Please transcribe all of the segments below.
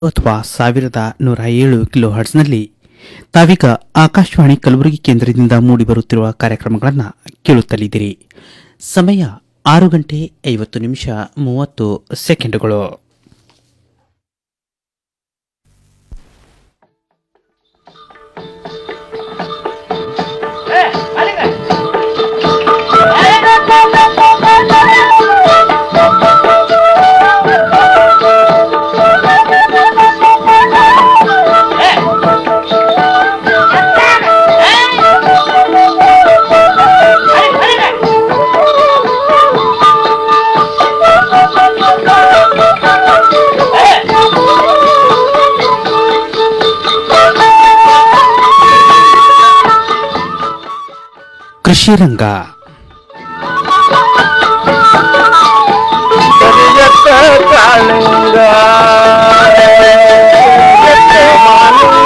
ಅಥವಾ ಸಾವಿರದ ನೂರ ಏಳು ಕಿಲೋ ಹರ್ಟ್ಸ್ನಲ್ಲಿ ತಾವೀಗ ಆಕಾಶವಾಣಿ ಕಲಬುರಗಿ ಕೇಂದ್ರದಿಂದ ಮೂಡಿಬರುತ್ತಿರುವ ಕಾರ್ಯಕ್ರಮಗಳನ್ನು ಕೇಳುತ್ತಲಿದ್ದೀರಿ ಸಮಯ ಆರು ಗಂಟೆ ಐವತ್ತು ನಿಮಿಷ ಮೂವತ್ತು ಸೆಕೆಂಡುಗಳು ಕೃಷಿ ರಂಗ ಕರಿಯತ್ತ ಕಾಳಿಂಗ ಕರಿಯತ್ತ ಮಾಲಿಂಗ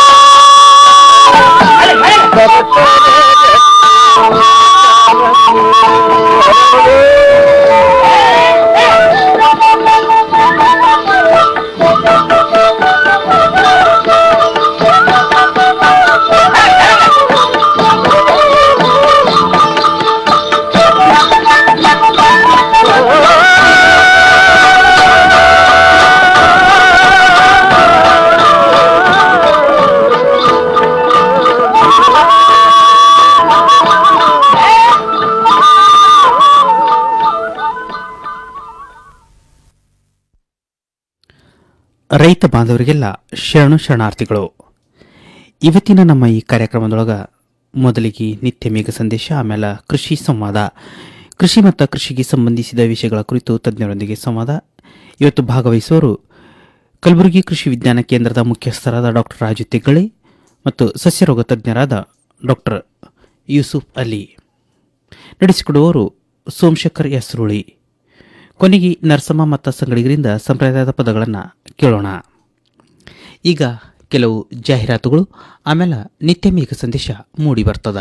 ರೈತ ಬಾಂಧವರಿಗೆಲ್ಲ ಶರಣು ಶರಣಾರ್ಥಿಗಳು ಇವತ್ತಿನ ನಮ್ಮ ಈ ಕಾರ್ಯಕ್ರಮದೊಳಗ ಮೊದಲಿಗೆ ನಿತ್ಯ ಮೇಘ ಸಂದೇಶ ಆಮೇಲೆ ಕೃಷಿ ಸಂವಾದ ಕೃಷಿ ಮತ್ತು ಕೃಷಿಗೆ ಸಂಬಂಧಿಸಿದ ವಿಷಯಗಳ ಕುರಿತು ತಜ್ಞರೊಂದಿಗೆ ಸಂವಾದ ಇವತ್ತು ಭಾಗವಹಿಸುವವರು ಕಲಬುರಗಿ ಕೃಷಿ ವಿಜ್ಞಾನ ಕೇಂದ್ರದ ಮುಖ್ಯಸ್ಥರಾದ ಡಾಕ್ಟರ್ ರಾಜು ತೆಗ್ಗಳಿ ಮತ್ತು ಸಸ್ಯರೋಗ ತಜ್ಞರಾದ ಡಾಕ್ಟರ್ ಯೂಸುಫ್ ಅಲಿ ನಡೆಸಿಕೊಡುವವರು ಸೋಮಶೇಖರ್ ಯಸ್ರುಳಿ ಕೊನೆಗೆ ನರಸಮ್ಮ ಮತ್ತು ಸಂಗಡಿಗರಿಂದ ಸಂಪ್ರದಾಯದ ಪದಗಳನ್ನು ಕೇಳೋಣ ಈಗ ಕೆಲವು ಜಾಹೀರಾತುಗಳು ಆಮೇಲೆ ನಿತ್ಯ ಮೇಘ ಸಂದೇಶ ಮೂಡಿ ಬರ್ತದ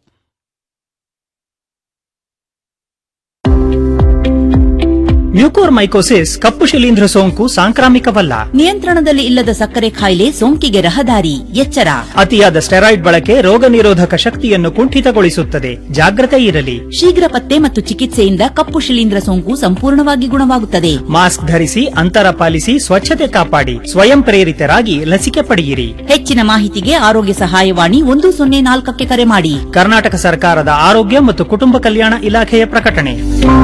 ಮ್ಯೂಕೋರ್ಮೈಕೋಸಿಸ್ ಕಪ್ಪು ಶಿಲೀಂಧ್ರ ಸೋಂಕು ಸಾಂಕ್ರಾಮಿಕವಲ್ಲ ನಿಯಂತ್ರಣದಲ್ಲಿ ಇಲ್ಲದ ಸಕ್ಕರೆ ಕಾಯಿಲೆ ಸೋಂಕಿಗೆ ರಹದಾರಿ ಎಚ್ಚರ ಅತಿಯಾದ ಸ್ಟೆರಾಯ್ಡ್ ಬಳಕೆ ರೋಗ ನಿರೋಧಕ ಶಕ್ತಿಯನ್ನು ಕುಂಠಿತಗೊಳಿಸುತ್ತದೆ ಜಾಗ್ರತೆ ಇರಲಿ ಶೀಘ್ರ ಪತ್ತೆ ಮತ್ತು ಚಿಕಿತ್ಸೆಯಿಂದ ಕಪ್ಪು ಶಿಲೀಂಧ್ರ ಸೋಂಕು ಸಂಪೂರ್ಣವಾಗಿ ಗುಣವಾಗುತ್ತದೆ ಮಾಸ್ಕ್ ಧರಿಸಿ ಅಂತರ ಪಾಲಿಸಿ ಸ್ವಚ್ಛತೆ ಕಾಪಾಡಿ ಸ್ವಯಂ ಪ್ರೇರಿತರಾಗಿ ಲಸಿಕೆ ಪಡೆಯಿರಿ ಹೆಚ್ಚಿನ ಮಾಹಿತಿಗೆ ಆರೋಗ್ಯ ಸಹಾಯವಾಣಿ ಒಂದು ಸೊನ್ನೆ ನಾಲ್ಕಕ್ಕೆ ಕರೆ ಮಾಡಿ ಕರ್ನಾಟಕ ಸರ್ಕಾರದ ಆರೋಗ್ಯ ಮತ್ತು ಕುಟುಂಬ ಕಲ್ಯಾಣ ಇಲಾಖೆಯ ಪ್ರಕಟಣೆ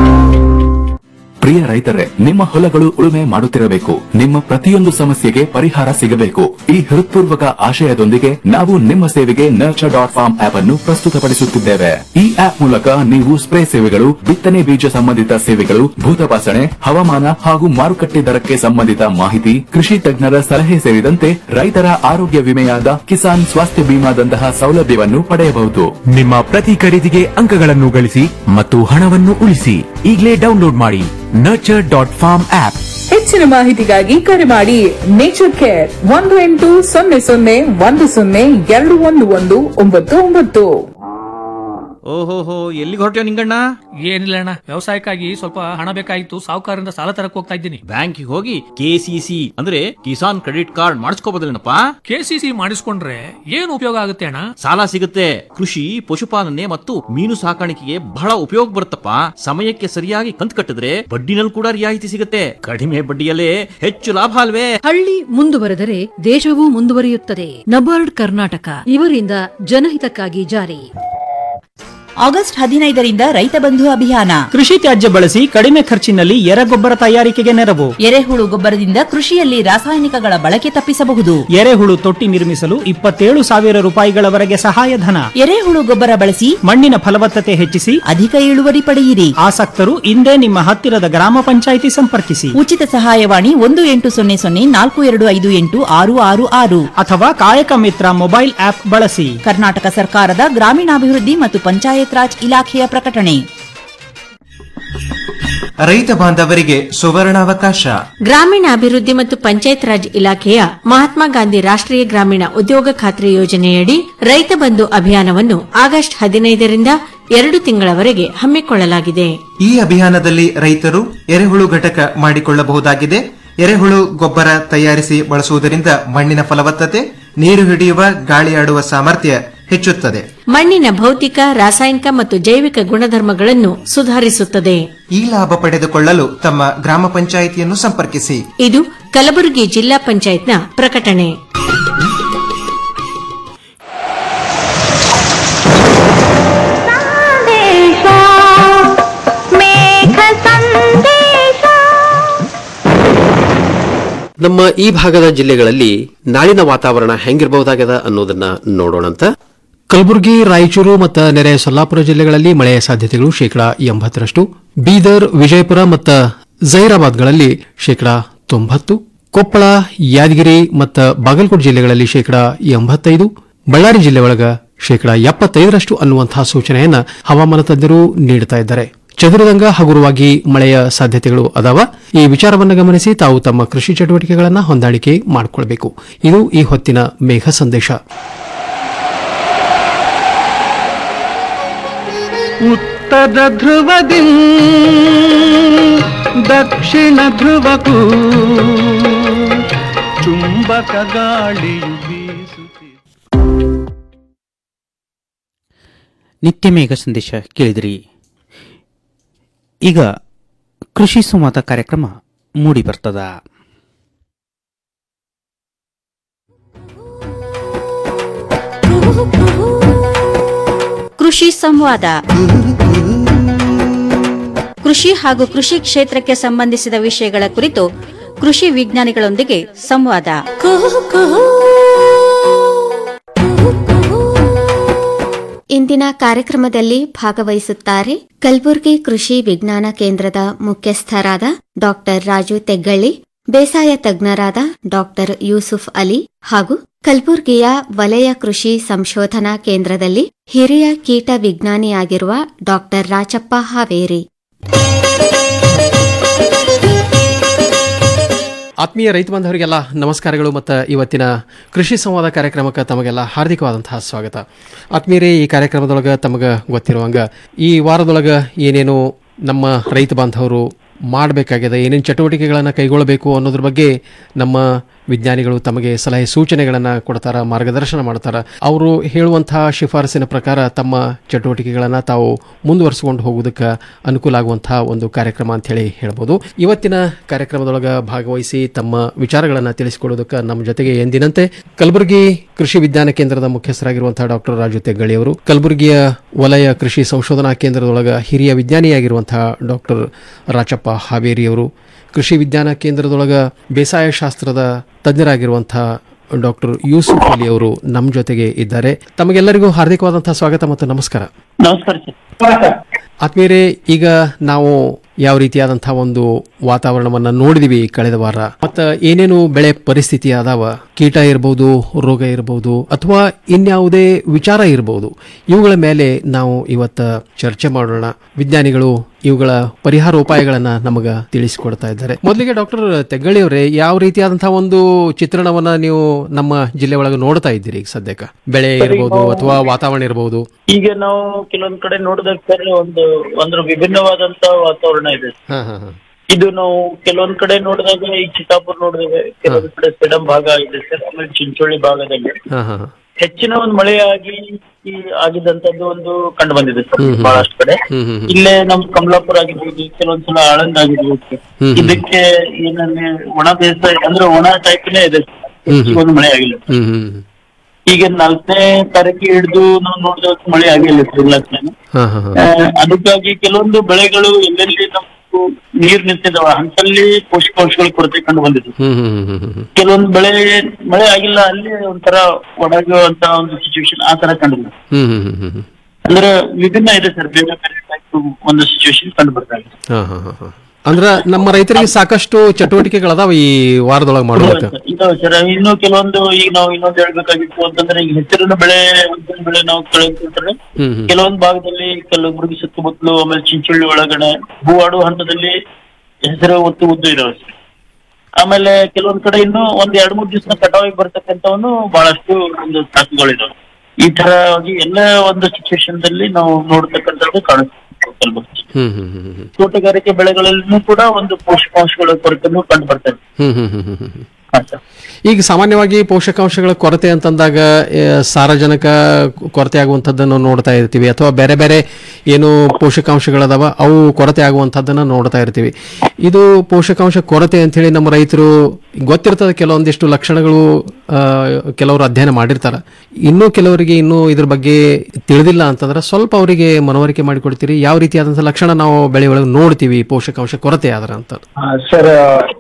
ಪ್ರಿಯ ರೈತರೇ ನಿಮ್ಮ ಹೊಲಗಳು ಉಳುಮೆ ಮಾಡುತ್ತಿರಬೇಕು ನಿಮ್ಮ ಪ್ರತಿಯೊಂದು ಸಮಸ್ಯೆಗೆ ಪರಿಹಾರ ಸಿಗಬೇಕು ಈ ಹೃತ್ಪೂರ್ವಕ ಆಶಯದೊಂದಿಗೆ ನಾವು ನಿಮ್ಮ ಸೇವೆಗೆ ನರ್ಚರ್ ಡಾಟ್ ಫಾರ್ಮ್ ಆಪ್ ಅನ್ನು ಪ್ರಸ್ತುತಪಡಿಸುತ್ತಿದ್ದೇವೆ ಈ ಆಪ್ ಮೂಲಕ ನೀವು ಸ್ಪ್ರೇ ಸೇವೆಗಳು ಬಿತ್ತನೆ ಬೀಜ ಸಂಬಂಧಿತ ಸೇವೆಗಳು ಭೂತಪಾಸಣೆ ಹವಾಮಾನ ಹಾಗೂ ಮಾರುಕಟ್ಟೆ ದರಕ್ಕೆ ಸಂಬಂಧಿತ ಮಾಹಿತಿ ಕೃಷಿ ತಜ್ಞರ ಸಲಹೆ ಸೇರಿದಂತೆ ರೈತರ ಆರೋಗ್ಯ ವಿಮೆಯಾದ ಕಿಸಾನ್ ಸ್ವಾಸ್ಥ್ಯ ಬಿಮಾದಂತಹ ಸೌಲಭ್ಯವನ್ನು ಪಡೆಯಬಹುದು ನಿಮ್ಮ ಪ್ರತಿ ಖರೀದಿಗೆ ಅಂಕಗಳನ್ನು ಗಳಿಸಿ ಮತ್ತು ಹಣವನ್ನು ಉಳಿಸಿ ಈಗಲೇ ಡೌನ್ಲೋಡ್ ಮಾಡಿ ನರ್ಚರ್ ಡಾಟ್ ಫಾರ್ಮ್ ಆಪ್ ಹೆಚ್ಚಿನ ಮಾಹಿತಿಗಾಗಿ ಕರೆ ಮಾಡಿ ನೇಚರ್ ಕೇರ್ ಒಂದು ಎಂಟು ಸೊನ್ನೆ ಸೊನ್ನೆ ಒಂದು ಸೊನ್ನೆ ಎರಡು ಒಂದು ಒಂದು ಒಂಬತ್ತು ಒಂಬತ್ತು ಓಹೋಹೋ ಎಲ್ಲಿಗೆ ಹೊರಟ್ಯೋ ನಿಂಗಣ್ಣ ಏನಿಲ್ಲ ಅಣ್ಣ ವ್ಯವಸಾಯಕ್ಕಾಗಿ ಸ್ವಲ್ಪ ಹಣ ಬೇಕಾಗಿತ್ತು ಸಾಹುಕಾರರಿಂದ ಸಾಲ ತರಕ್ ಹೋಗ್ತಾ ಇದ್ದೀನಿ ಬ್ಯಾಂಕಿಗೆ ಹೋಗಿ ಕೆಸಿಸಿ ಅಂದ್ರೆ ಕಿಸಾನ್ ಕ್ರೆಡಿಟ್ ಕಾರ್ಡ್ ಮಾಡಿಸ್ಕೋಬೋದಿಲ್ಲನಪ್ಪ ಕೆಸಿಸಿ ಮಾಡಿಸ್ಕೊಂಡ್ರೆ ಏನು ಉಪಯೋಗ ಆಗುತ್ತೆ ಅಣ್ಣ ಸಾಲ ಸಿಗುತ್ತೆ ಕೃಷಿ ಪಶುಪಾಲನೆ ಮತ್ತು ಮೀನು ಸಾಕಾಣಿಕೆಗೆ ಬಹಳ ಉಪಯೋಗ ಬರುತ್ತಪ್ಪ ಸಮಯಕ್ಕೆ ಸರಿಯಾಗಿ ಕಂತು ಕಟ್ಟಿದ್ರೆ ಬಡ್ಡಿನಲ್ಲಿ ಕೂಡ ರಿಯಾಯಿತಿ ಸಿಗುತ್ತೆ ಕಡಿಮೆ ಬಡ್ಡಿಯಲ್ಲೇ ಹೆಚ್ಚು ಲಾಭ ಅಲ್ವೇ ಹಳ್ಳಿ ಮುಂದುವರೆದರೆ ದೇಶವೂ ಮುಂದುವರಿಯುತ್ತದೆ ನಬಾರ್ಡ್ ಕರ್ನಾಟಕ ಇವರಿಂದ ಜನಹಿತಕ್ಕಾಗಿ ಜಾರಿ ಆಗಸ್ಟ್ ಹದಿನೈದರಿಂದ ರೈತ ಬಂಧು ಅಭಿಯಾನ ಕೃಷಿ ತ್ಯಾಜ್ಯ ಬಳಸಿ ಕಡಿಮೆ ಖರ್ಚಿನಲ್ಲಿ ಎರೆಗೊಬ್ಬರ ತಯಾರಿಕೆಗೆ ನೆರವು ಎರೆಹುಳು ಗೊಬ್ಬರದಿಂದ ಕೃಷಿಯಲ್ಲಿ ರಾಸಾಯನಿಕಗಳ ಬಳಕೆ ತಪ್ಪಿಸಬಹುದು ಎರೆಹುಳು ತೊಟ್ಟಿ ನಿರ್ಮಿಸಲು ಇಪ್ಪತ್ತೇಳು ಸಾವಿರ ರೂಪಾಯಿಗಳವರೆಗೆ ಸಹಾಯಧನ ಎರೆಹುಳು ಗೊಬ್ಬರ ಬಳಸಿ ಮಣ್ಣಿನ ಫಲವತ್ತತೆ ಹೆಚ್ಚಿಸಿ ಅಧಿಕ ಇಳುವರಿ ಪಡೆಯಿರಿ ಆಸಕ್ತರು ಇಂದೇ ನಿಮ್ಮ ಹತ್ತಿರದ ಗ್ರಾಮ ಪಂಚಾಯಿತಿ ಸಂಪರ್ಕಿಸಿ ಉಚಿತ ಸಹಾಯವಾಣಿ ಒಂದು ಎಂಟು ಸೊನ್ನೆ ಸೊನ್ನೆ ನಾಲ್ಕು ಎರಡು ಐದು ಎಂಟು ಆರು ಆರು ಆರು ಅಥವಾ ಕಾಯಕ ಮಿತ್ರ ಮೊಬೈಲ್ ಆಪ್ ಬಳಸಿ ಕರ್ನಾಟಕ ಸರ್ಕಾರದ ಗ್ರಾಮೀಣಾಭಿವೃದ್ಧಿ ಮತ್ತು ಪಂಚಾಯತ್ ರಾಜ್ ಇಲಾಖೆಯ ಪ್ರಕಟಣೆ ರೈತ ಬಾಂಧವರಿಗೆ ಸುವರ್ಣಾವಕಾಶ ಗ್ರಾಮೀಣಾಭಿವೃದ್ಧಿ ಮತ್ತು ಪಂಚಾಯತ್ ರಾಜ್ ಇಲಾಖೆಯ ಮಹಾತ್ಮ ಗಾಂಧಿ ರಾಷ್ಟ್ರೀಯ ಗ್ರಾಮೀಣ ಉದ್ಯೋಗ ಖಾತ್ರಿ ಯೋಜನೆಯಡಿ ರೈತ ಬಂಧು ಅಭಿಯಾನವನ್ನು ಆಗಸ್ಟ್ ಹದಿನೈದರಿಂದ ಎರಡು ತಿಂಗಳವರೆಗೆ ಹಮ್ಮಿಕೊಳ್ಳಲಾಗಿದೆ ಈ ಅಭಿಯಾನದಲ್ಲಿ ರೈತರು ಎರೆಹುಳು ಘಟಕ ಮಾಡಿಕೊಳ್ಳಬಹುದಾಗಿದೆ ಎರೆಹುಳು ಗೊಬ್ಬರ ತಯಾರಿಸಿ ಬಳಸುವುದರಿಂದ ಮಣ್ಣಿನ ಫಲವತ್ತತೆ ನೀರು ಹಿಡಿಯುವ ಗಾಳಿಯಾಡುವ ಸಾಮರ್ಥ್ಯ ಹೆಚ್ಚುತ್ತದೆ ಮಣ್ಣಿನ ಭೌತಿಕ ರಾಸಾಯನಿಕ ಮತ್ತು ಜೈವಿಕ ಗುಣಧರ್ಮಗಳನ್ನು ಸುಧಾರಿಸುತ್ತದೆ ಈ ಲಾಭ ಪಡೆದುಕೊಳ್ಳಲು ತಮ್ಮ ಗ್ರಾಮ ಪಂಚಾಯಿತಿಯನ್ನು ಸಂಪರ್ಕಿಸಿ ಇದು ಕಲಬುರಗಿ ಜಿಲ್ಲಾ ಪಂಚಾಯತ್ನ ಪ್ರಕಟಣೆ ನಮ್ಮ ಈ ಭಾಗದ ಜಿಲ್ಲೆಗಳಲ್ಲಿ ನಾಳಿನ ವಾತಾವರಣ ಹೆಂಗಿರಬಹುದಾಗದ ಅನ್ನೋದನ್ನ ನೋಡೋಣಂತ ಕಲಬುರಗಿ ರಾಯಚೂರು ಮತ್ತು ನೆರೆಯ ಸೊಲ್ಲಾಪುರ ಜಿಲ್ಲೆಗಳಲ್ಲಿ ಮಳೆಯ ಸಾಧ್ಯತೆಗಳು ಶೇಕಡಾ ಎಂಬತ್ತರಷ್ಟು ಬೀದರ್ ವಿಜಯಪುರ ಮತ್ತು ಜೈರಾಬಾದ್ಗಳಲ್ಲಿ ಶೇಕಡಾ ತೊಂಬತ್ತು ಕೊಪ್ಪಳ ಯಾದಗಿರಿ ಮತ್ತು ಬಾಗಲಕೋಟೆ ಜಿಲ್ಲೆಗಳಲ್ಲಿ ಶೇಕಡಾ ಎಂಬತ್ತೈದು ಬಳ್ಳಾರಿ ಜಿಲ್ಲೆ ಒಳಗ ಶೇಕಡಾ ಎಪ್ಪತ್ತೈದರಷ್ಟು ಅನ್ನುವಂತಹ ಸೂಚನೆಯನ್ನ ಹವಾಮಾನ ತಜ್ಞರು ನೀಡುತ್ತಾ ಇದ್ದಾರೆ ಚದುರದಂಗ ಹಗುರವಾಗಿ ಮಳೆಯ ಸಾಧ್ಯತೆಗಳು ಅದಾವ ಈ ವಿಚಾರವನ್ನು ಗಮನಿಸಿ ತಾವು ತಮ್ಮ ಕೃಷಿ ಚಟುವಟಿಕೆಗಳನ್ನು ಹೊಂದಾಣಿಕೆ ಮಾಡಿಕೊಳ್ಬೇಕು ಇದು ಈ ಹೊತ್ತಿನ ಮೇಘ ಸಂದೇಶ ಉತ್ತರ ಧ್ರುವದಿ ದಕ್ಷಿಣ ಧ್ರುವಕ್ಕೂ ಚುಂಬಕ ಗಾಳಿಯು ಬೀಸುತ್ತಿದೆ ನಿತ್ಯ ಮೇಘ ಸಂದೇಶ ಕೇಳಿದಿರಿ ಈಗ ಕೃಷಿ ಸಂವಾದ ಕಾರ್ಯಕ್ರಮ ಮೂಡಿ ಬರ್ತದ ಕೃಷಿ ಸಂವಾದ ಕೃಷಿ ಹಾಗೂ ಕೃಷಿ ಕ್ಷೇತ್ರಕ್ಕೆ ಸಂಬಂಧಿಸಿದ ವಿಷಯಗಳ ಕುರಿತು ಕೃಷಿ ವಿಜ್ಞಾನಿಗಳೊಂದಿಗೆ ಸಂವಾದ ಇಂದಿನ ಕಾರ್ಯಕ್ರಮದಲ್ಲಿ ಭಾಗವಹಿಸುತ್ತಾರೆ ಕಲಬುರಗಿ ಕೃಷಿ ವಿಜ್ಞಾನ ಕೇಂದ್ರದ ಮುಖ್ಯಸ್ಥರಾದ ಡಾಕ್ಟರ್ ರಾಜು ತೆಗ್ಗಳ್ಳಿ ಬೇಸಾಯ ತಜ್ಞರಾದ ಡಾಕ್ಟರ್ ಯೂಸುಫ್ ಅಲಿ ಹಾಗೂ ಕಲಬುರ್ಗಿಯ ವಲಯ ಕೃಷಿ ಸಂಶೋಧನಾ ಕೇಂದ್ರದಲ್ಲಿ ಹಿರಿಯ ಕೀಟ ವಿಜ್ಞಾನಿಯಾಗಿರುವ ಡಾಕ್ಟರ್ ರಾಚಪ್ಪ ಹಾವೇರಿ ಆತ್ಮೀಯ ರೈತ ಬಾಂಧವರಿಗೆಲ್ಲ ನಮಸ್ಕಾರಗಳು ಮತ್ತು ಇವತ್ತಿನ ಕೃಷಿ ಸಂವಾದ ಕಾರ್ಯಕ್ರಮಕ್ಕೆ ತಮಗೆಲ್ಲ ಹಾರ್ದಿಕವಾದಂತಹ ಸ್ವಾಗತ ಆತ್ಮೀಯರೇ ಈ ಕಾರ್ಯಕ್ರಮದೊಳಗೆ ತಮಗೆ ಗೊತ್ತಿರುವಂಗ ಈ ವಾರದೊಳಗೆ ಏನೇನು ನಮ್ಮ ರೈತ ಬಾಂಧವರು ಮಾಡಬೇಕಾಗಿದೆ ಏನೇನು ಚಟುವಟಿಕೆಗಳನ್ನು ಕೈಗೊಳ್ಳಬೇಕು ಅನ್ನೋದ್ರ ಬಗ್ಗೆ ನಮ್ಮ ವಿಜ್ಞಾನಿಗಳು ತಮಗೆ ಸಲಹೆ ಸೂಚನೆಗಳನ್ನು ಕೊಡ್ತಾರ ಮಾರ್ಗದರ್ಶನ ಮಾಡ್ತಾರೆ ಅವರು ಹೇಳುವಂತಹ ಶಿಫಾರಸಿನ ಪ್ರಕಾರ ತಮ್ಮ ಚಟುವಟಿಕೆಗಳನ್ನು ತಾವು ಮುಂದುವರಿಸಿಕೊಂಡು ಹೋಗೋದಕ್ಕೆ ಅನುಕೂಲ ಆಗುವಂತಹ ಒಂದು ಕಾರ್ಯಕ್ರಮ ಅಂತ ಹೇಳಿ ಹೇಳ್ಬೋದು ಇವತ್ತಿನ ಕಾರ್ಯಕ್ರಮದೊಳಗೆ ಭಾಗವಹಿಸಿ ತಮ್ಮ ವಿಚಾರಗಳನ್ನು ತಿಳಿಸಿಕೊಡೋದಕ್ಕೆ ನಮ್ಮ ಜೊತೆಗೆ ಎಂದಿನಂತೆ ಕಲಬುರಗಿ ಕೃಷಿ ವಿಜ್ಞಾನ ಕೇಂದ್ರದ ಮುಖ್ಯಸ್ಥರಾಗಿರುವಂತಹ ಡಾಕ್ಟರ್ ರಾಜು ತೆಗ್ಗಳಿ ಅವರು ಕಲಬುರಗಿಯ ವಲಯ ಕೃಷಿ ಸಂಶೋಧನಾ ಕೇಂದ್ರದೊಳಗ ಹಿರಿಯ ವಿಜ್ಞಾನಿಯಾಗಿರುವಂತಹ ಡಾಕ್ಟರ್ ರಾಚಪ್ಪ ಹಾವೇರಿ ಅವರು ಕೃಷಿ ವಿಜ್ಞಾನ ಕೇಂದ್ರದೊಳಗ ಬೇಸಾಯ ಶಾಸ್ತ್ರದ ತಜ್ಞರಾಗಿರುವಂತಹ ಡಾಕ್ಟರ್ ಯೂಸುಫ್ ಅಲಿ ಅವರು ನಮ್ಮ ಜೊತೆಗೆ ಇದ್ದಾರೆ ತಮಗೆಲ್ಲರಿಗೂ ಹಾರ್ದಿಕವಾದಂತಹ ಸ್ವಾಗತ ಮತ್ತು ನಮಸ್ಕಾರ ನಮಸ್ಕಾರ ಆತ್ಮೀಯರೇ ಈಗ ನಾವು ಯಾವ ರೀತಿಯಾದಂತಹ ಒಂದು ವಾತಾವರಣವನ್ನ ನೋಡಿದಿವಿ ಕಳೆದ ವಾರ ಮತ್ತ ಏನೇನು ಬೆಳೆ ಪರಿಸ್ಥಿತಿ ಅದಾವ ಕೀಟ ಇರಬಹುದು ರೋಗ ಇರಬಹುದು ಅಥವಾ ಇನ್ಯಾವುದೇ ವಿಚಾರ ಇರಬಹುದು ಇವುಗಳ ಮೇಲೆ ನಾವು ಇವತ್ತ ಚರ್ಚೆ ಮಾಡೋಣ ವಿಜ್ಞಾನಿಗಳು ಇವುಗಳ ಪರಿಹಾರ ಉಪಾಯಗಳನ್ನ ನಮಗ ತಿಳಿಸಿಕೊಡ್ತಾ ಇದ್ದಾರೆ ಮೊದಲಿಗೆ ಡಾಕ್ಟರ್ ತೆಗ್ಗಳಿ ಅವರೇ ಯಾವ ರೀತಿಯಾದಂತಹ ಒಂದು ಚಿತ್ರಣವನ್ನ ನೀವು ನಮ್ಮ ಜಿಲ್ಲೆ ಒಳಗೆ ನೋಡ್ತಾ ಇದ್ದೀರಿ ಈಗ ಸದ್ಯಕ್ಕೆ ಬೆಳೆ ಇರಬಹುದು ಅಥವಾ ವಾತಾವರಣ ಇರಬಹುದು ಈಗ ನಾವು ಕೆಲವೊಂದ್ ಕಡೆ ನೋಡಿದಾಗ ಸರ್ ಒಂದು ಒಂದು ವಿಭಿನ್ನವಾದಂತ ವಾತಾವರಣ ಇದೆ ಹಾ ಹಾ ಹಾ ಇದು ನಾವು ಕೆಲವೊಂದ್ ಕಡೆ ನೋಡಿದಾಗ ಈ ಚಿತ್ತಾಪುರ್ ನೋಡಿದಾಗ ಕೆಲವೊಂದ್ ಕಡೆ ಸೇಡಂ ಭಾಗ ಇದೆ ಸರ್ ಆಮೇಲೆ ಚಿಂಚೋಳಿ ಭಾಗದಲ್ಲಿ ಹಾ ಹಾ ಹಾ ಹೆಚ್ಚಿನ ಒಂದು ಮಳೆಯಾಗಿ ಈ ಆಗಿದಂತದ್ದು ಒಂದು ಕಂಡು ಬಂದಿದೆ ಸರ್ ಹ್ಮ್ ಹ್ಮ್. ಬಹಳಷ್ಟು ಕಡೆ ಹ್ಮ್ ಹ್ಮ್ ಹ್ಮ್. ಇಲ್ಲೇ ನಮ್ ಕಮಲಾಪುರ ಆಗಿರ್ಬೋದು ಕೆಲವೊಂದ್ಸಲ ಆಳಂದ್ ಆಗಿರ್ಬೋದು ಸರ್ ಹ್ಮ್ ಹ್ಮ್. ಇದಕ್ಕೆ ಏನಂದ್ರೆ ಒಣ ಬೇಸಾಯ ಅಂದ್ರೆ ಒಣ ಟೈಪ್ನೇ ಇದೆ ಸರ್. ಹ್ಮ್ ಹ್ಮ್. ಹೆಚ್ಚಿಗೆ ಒಂದು ಮಳೆ ಆಗಿಲ್ಲ ಹ್ಮ್ ಹ್ಮ್ ಈಗ ನಾಲ್ಕನೇ ತಾರೀಕಿಗೆ ಹಿಡಿದು ನಾವು ನೋಡಿದ ಮಳೆ ಆಗಿಲ್ಲ ಸರ್ ಇಲಾಖೆನ ಹಾ ಹಾ ಹಾ ಆ, ಅದಕ್ಕಾಗಿ ಕೆಲವೊಂದು ಬೆಳೆಗಳು ಎಲ್ಲೆಲ್ಲಿ ನಮ್ಗೆ ನೀರ್ ನಿಂತಿದಾವ ಅಂತಲ್ಲಿ ಪೋಷಕಾಂಶಗಳ ಕೊರತೆ ಕಂಡು ಬಂದಿದೆ ಹ್ಮ್ ಹ್ಮ್ ಹ್ಮ್ ಹ್ಮ್ ಹ್ಮ್ ಕೆಲವೊಂದು ಬೆಳೆ ಮಳೆ ಆಗಿಲ್ಲ ಅಲ್ಲಿ ಒಂಥರ ಒಣಗುವಂತ ಒಂದು ಸಿಚುವೇಶನ್ ಆ ತರ ಕಂಡಿಲ್ಲ ಹ್ಮ್ ಹ್ಮ್ ಹ್ಮ್ ಹ್ಮ್ ಹ್ಮ್ ಅಂದ್ರೆ ವಿಭಿನ್ನ ಇದೆ ಸರ್ ಬೇರೆ ಬೇರೆ type ಒಂದು ಸಿಚುವೇಶನ್ ಕಂಡು ಬರ್ತಾ ಇದೆ ಹಾ ಹಾ ಹಾ ಹಾ ಅಂದ್ರ ನಮ್ಮ ರೈತರಿಗೆ ಸಾಕಷ್ಟು ಚಟುವಟಿಕೆಗಳದಾವ ಈ ವಾರದೊಳಗೆ ಮಾಡೋದಕ್ಕೆ ಇದಾವೆ ಸರ್ ಇನ್ನು ಕೆಲವೊಂದು ಈಗ ನಾವು ಇನ್ನೊಂದು ಹೇಳ್ಬೇಕಾಗಿತ್ತು ಅಂತಂದ್ರೆ ಈಗ ಹೆಸರಿನ ಬೆಳೆ ಉದ್ದಿನ ಬೆಳೆ ನಾವು ಕಳೆದುಕೊಂಡ್ರೆ ಹ್ಮ್ ಹ್ಮ್ ಕೆಲವೊಂದು ಭಾಗದಲ್ಲಿ ಕಲಬುರಗಿ ಸುತ್ತಮುತ್ತಲು ಆಮೇಲೆ ಚಿಂಚೋಳಿ ಒಳಗಡೆ ಹೂವಾಡುವ ಹಂತದಲ್ಲಿ ಹೆಸರು ಒತ್ತು ಉದ್ದು ಇದಾವೆ ಸರ್ ಆಮೇಲೆ ಕೆಲವೊಂದ್ ಕಡೆ ಇನ್ನು ಒಂದ್ ಎರಡ್ ಮೂರ್ ದಿವಸ ಕಟಾವಿಗೆ ಬರ್ತಕ್ಕಂಥವನ್ನು ಬಹಳಷ್ಟು ಒಂದು ಸಾಕುಗಳಿದಾವೆ ಈ ತರ ಆಗಿ ಎಲ್ಲ ಒಂದು ಸಿಚುವೇಶನ್ ದಲ್ಲಿ ನಾವು ನೋಡ್ತಕ್ಕಂಥದ್ದು ಕಾಣಿಸ್ತದೆ ಕಂಡು ಬರ್ತದೆ ಹ್ಮ್ ಹ್ಮ್ ಹ್ಮ್ ಹ್ಮ್ ತೋಟಗಾರಿಕೆ ಬೆಳೆಗಳಲ್ಲೂ ಕೂಡ ಒಂದು ಪೋಷಕಾಂಶಗಳ ಕೊರತೆನೂ ಕಂಡು ಬರ್ತದೆ ಹ್ಮ್ ಹ್ಮ್ ಹ್ಮ್ ಹ್ಮ್ ಹ್ಮ್ ಈಗ ಸಾಮಾನ್ಯವಾಗಿ ಪೋಷಕಾಂಶಗಳ ಕೊರತೆ ಅಂತಂದಾಗ ಆ, ಸಾರಜನಕ ಕೊರತೆ ಆಗುವಂಥದ್ದನ್ನು ನೋಡ್ತಾ ಇರ್ತೀವಿ ಅಥವಾ ಬೇರೆ ಬೇರೆ ಏನು ಪೋಷಕಾಂಶಗಳದಾವ ಅವು ಕೊರತೆ ಆಗುವಂಥದ್ದನ್ನು ನೋಡ್ತಾ ಇರ್ತೀವಿ ಇದು ಪೋಷಕಾಂಶ ಕೊರತೆ ಅಂತೇಳಿ ನಮ್ಮ ರೈತರು ಗೊತ್ತಿರ್ತದೆ ಕೆಲವೊಂದಿಷ್ಟು ಲಕ್ಷಣಗಳು ಆ, ಕೆಲವರು ಅಧ್ಯಯನ ಮಾಡಿರ್ತಾರೆ ಇನ್ನೂ ಕೆಲವರಿಗೆ ಇನ್ನೂ ಇದ್ರ ಬಗ್ಗೆ ತಿಳಿದಿಲ್ಲ ಅಂತಂದ್ರೆ ಸ್ವಲ್ಪ ಅವರಿಗೆ ಮನವರಿಕೆ ಮಾಡಿಕೊಡ್ತೀರಿ ಯಾವ ರೀತಿಯಾದಂಥ ಲಕ್ಷಣ ನಾವು ಬೆಳೆ ಒಳಗೆ ನೋಡ್ತೀವಿ ಪೋಷಕಾಂಶ ಕೊರತೆ ಆದ್ರ ಅಂತ ಸರ್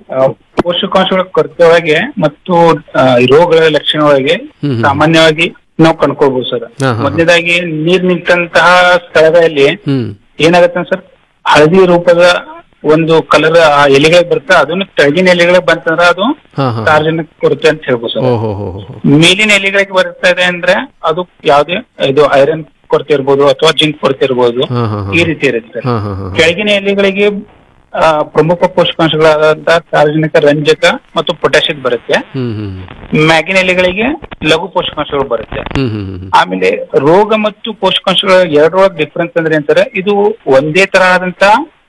ಪೋಷಕಾಂಶಗಳ ಕೊರತೆ ಒಳಗೆ ಮತ್ತು ಆ, ಈ ರೋಗಗಳ ಲಕ್ಷಣ ಒಳಗೆ ಹ್ಮ್ ಹ್ಮ್. ಸಾಮಾನ್ಯವಾಗಿ ನಾವು ಕಂಡ್ಕೊಳ್ಬಹುದು ಸರ್ ಹಾ, ಹಾ. ಮೊದಲನೇದಾಗಿ ನೀರ್ ನಿಂತಹ ಸ್ಥಳದಲ್ಲಿ ಹ್ಮ್ ಏನಾಗತ್ತೆ ಸರ್ ಹಳದಿ ರೂಪದ ಒಂದು ಕಲರ್ ಆ ಎಲೆಗಳಿಗೆ ಬರುತ್ತೆ ಅದನ್ನು ತೆಳಗಿನ ಎಲೆಗಳಿಗೆ ಬಂತಂದ್ರೆ ಅದು ಹಾ ಹಾ ಸಾರ್ವಜನಿಕ ಕೊರತೆ ಅಂತ ಹೇಳ್ಬೋದು ಸರ್ ಓಹೋ ಹೋ ಹೋ ಮೇಲಿನ ಎಲೆಗಳಿಗೆ ಬರ್ತಾ ಇದೆ ಅಂದ್ರೆ ಅದು ಯಾವ್ದೇ ಇದು ಐರನ್ ಕೊರತೆ ಇರ್ಬೋದು ಅಥವಾ ಜಿಂಕ್ ಕೊರತೆ ಇರ್ಬೋದು ಹಾ ಹಾ ಹಾ ಈ ರೀತಿ ಇರುತ್ತೆ ಸರ್ ಹಾ ಹಾ ಹಾ ಕೆಳಗಿನ ಎಲೆಗಳಿಗೆ ಆ, ಪ್ರಮುಖ ಪೋಷಕಾಂಶಗಳಾದಂತಹ ಸಾರ್ವಜನಿಕ ರಂಜಕ ಮತ್ತು ಪೊಟ್ಯಾಷಿಯಂ ಬರುತ್ತೆ ಹ್ಮ್ ಹ್ಮ್ ಮ್ಯಾಗಿನ ಎಲೆಗಳಿಗೆ ಲಘು ಪೋಷಕಾಂಶಗಳು ಬರುತ್ತೆ ಹ್ಮ್ ಹ್ಮ್ ಹ್ಮ್ ಆಮೇಲೆ ರೋಗ ಮತ್ತು ಪೋಷಕಾಂಶಗಳ ಎರಡರೊಳಗೆ ಡಿಫ್ರೆನ್ಸ್ ಅಂದ್ರೆ ಅಂತಾರೆ ಇದು ಒಂದೇ ತರ ಆದಂತ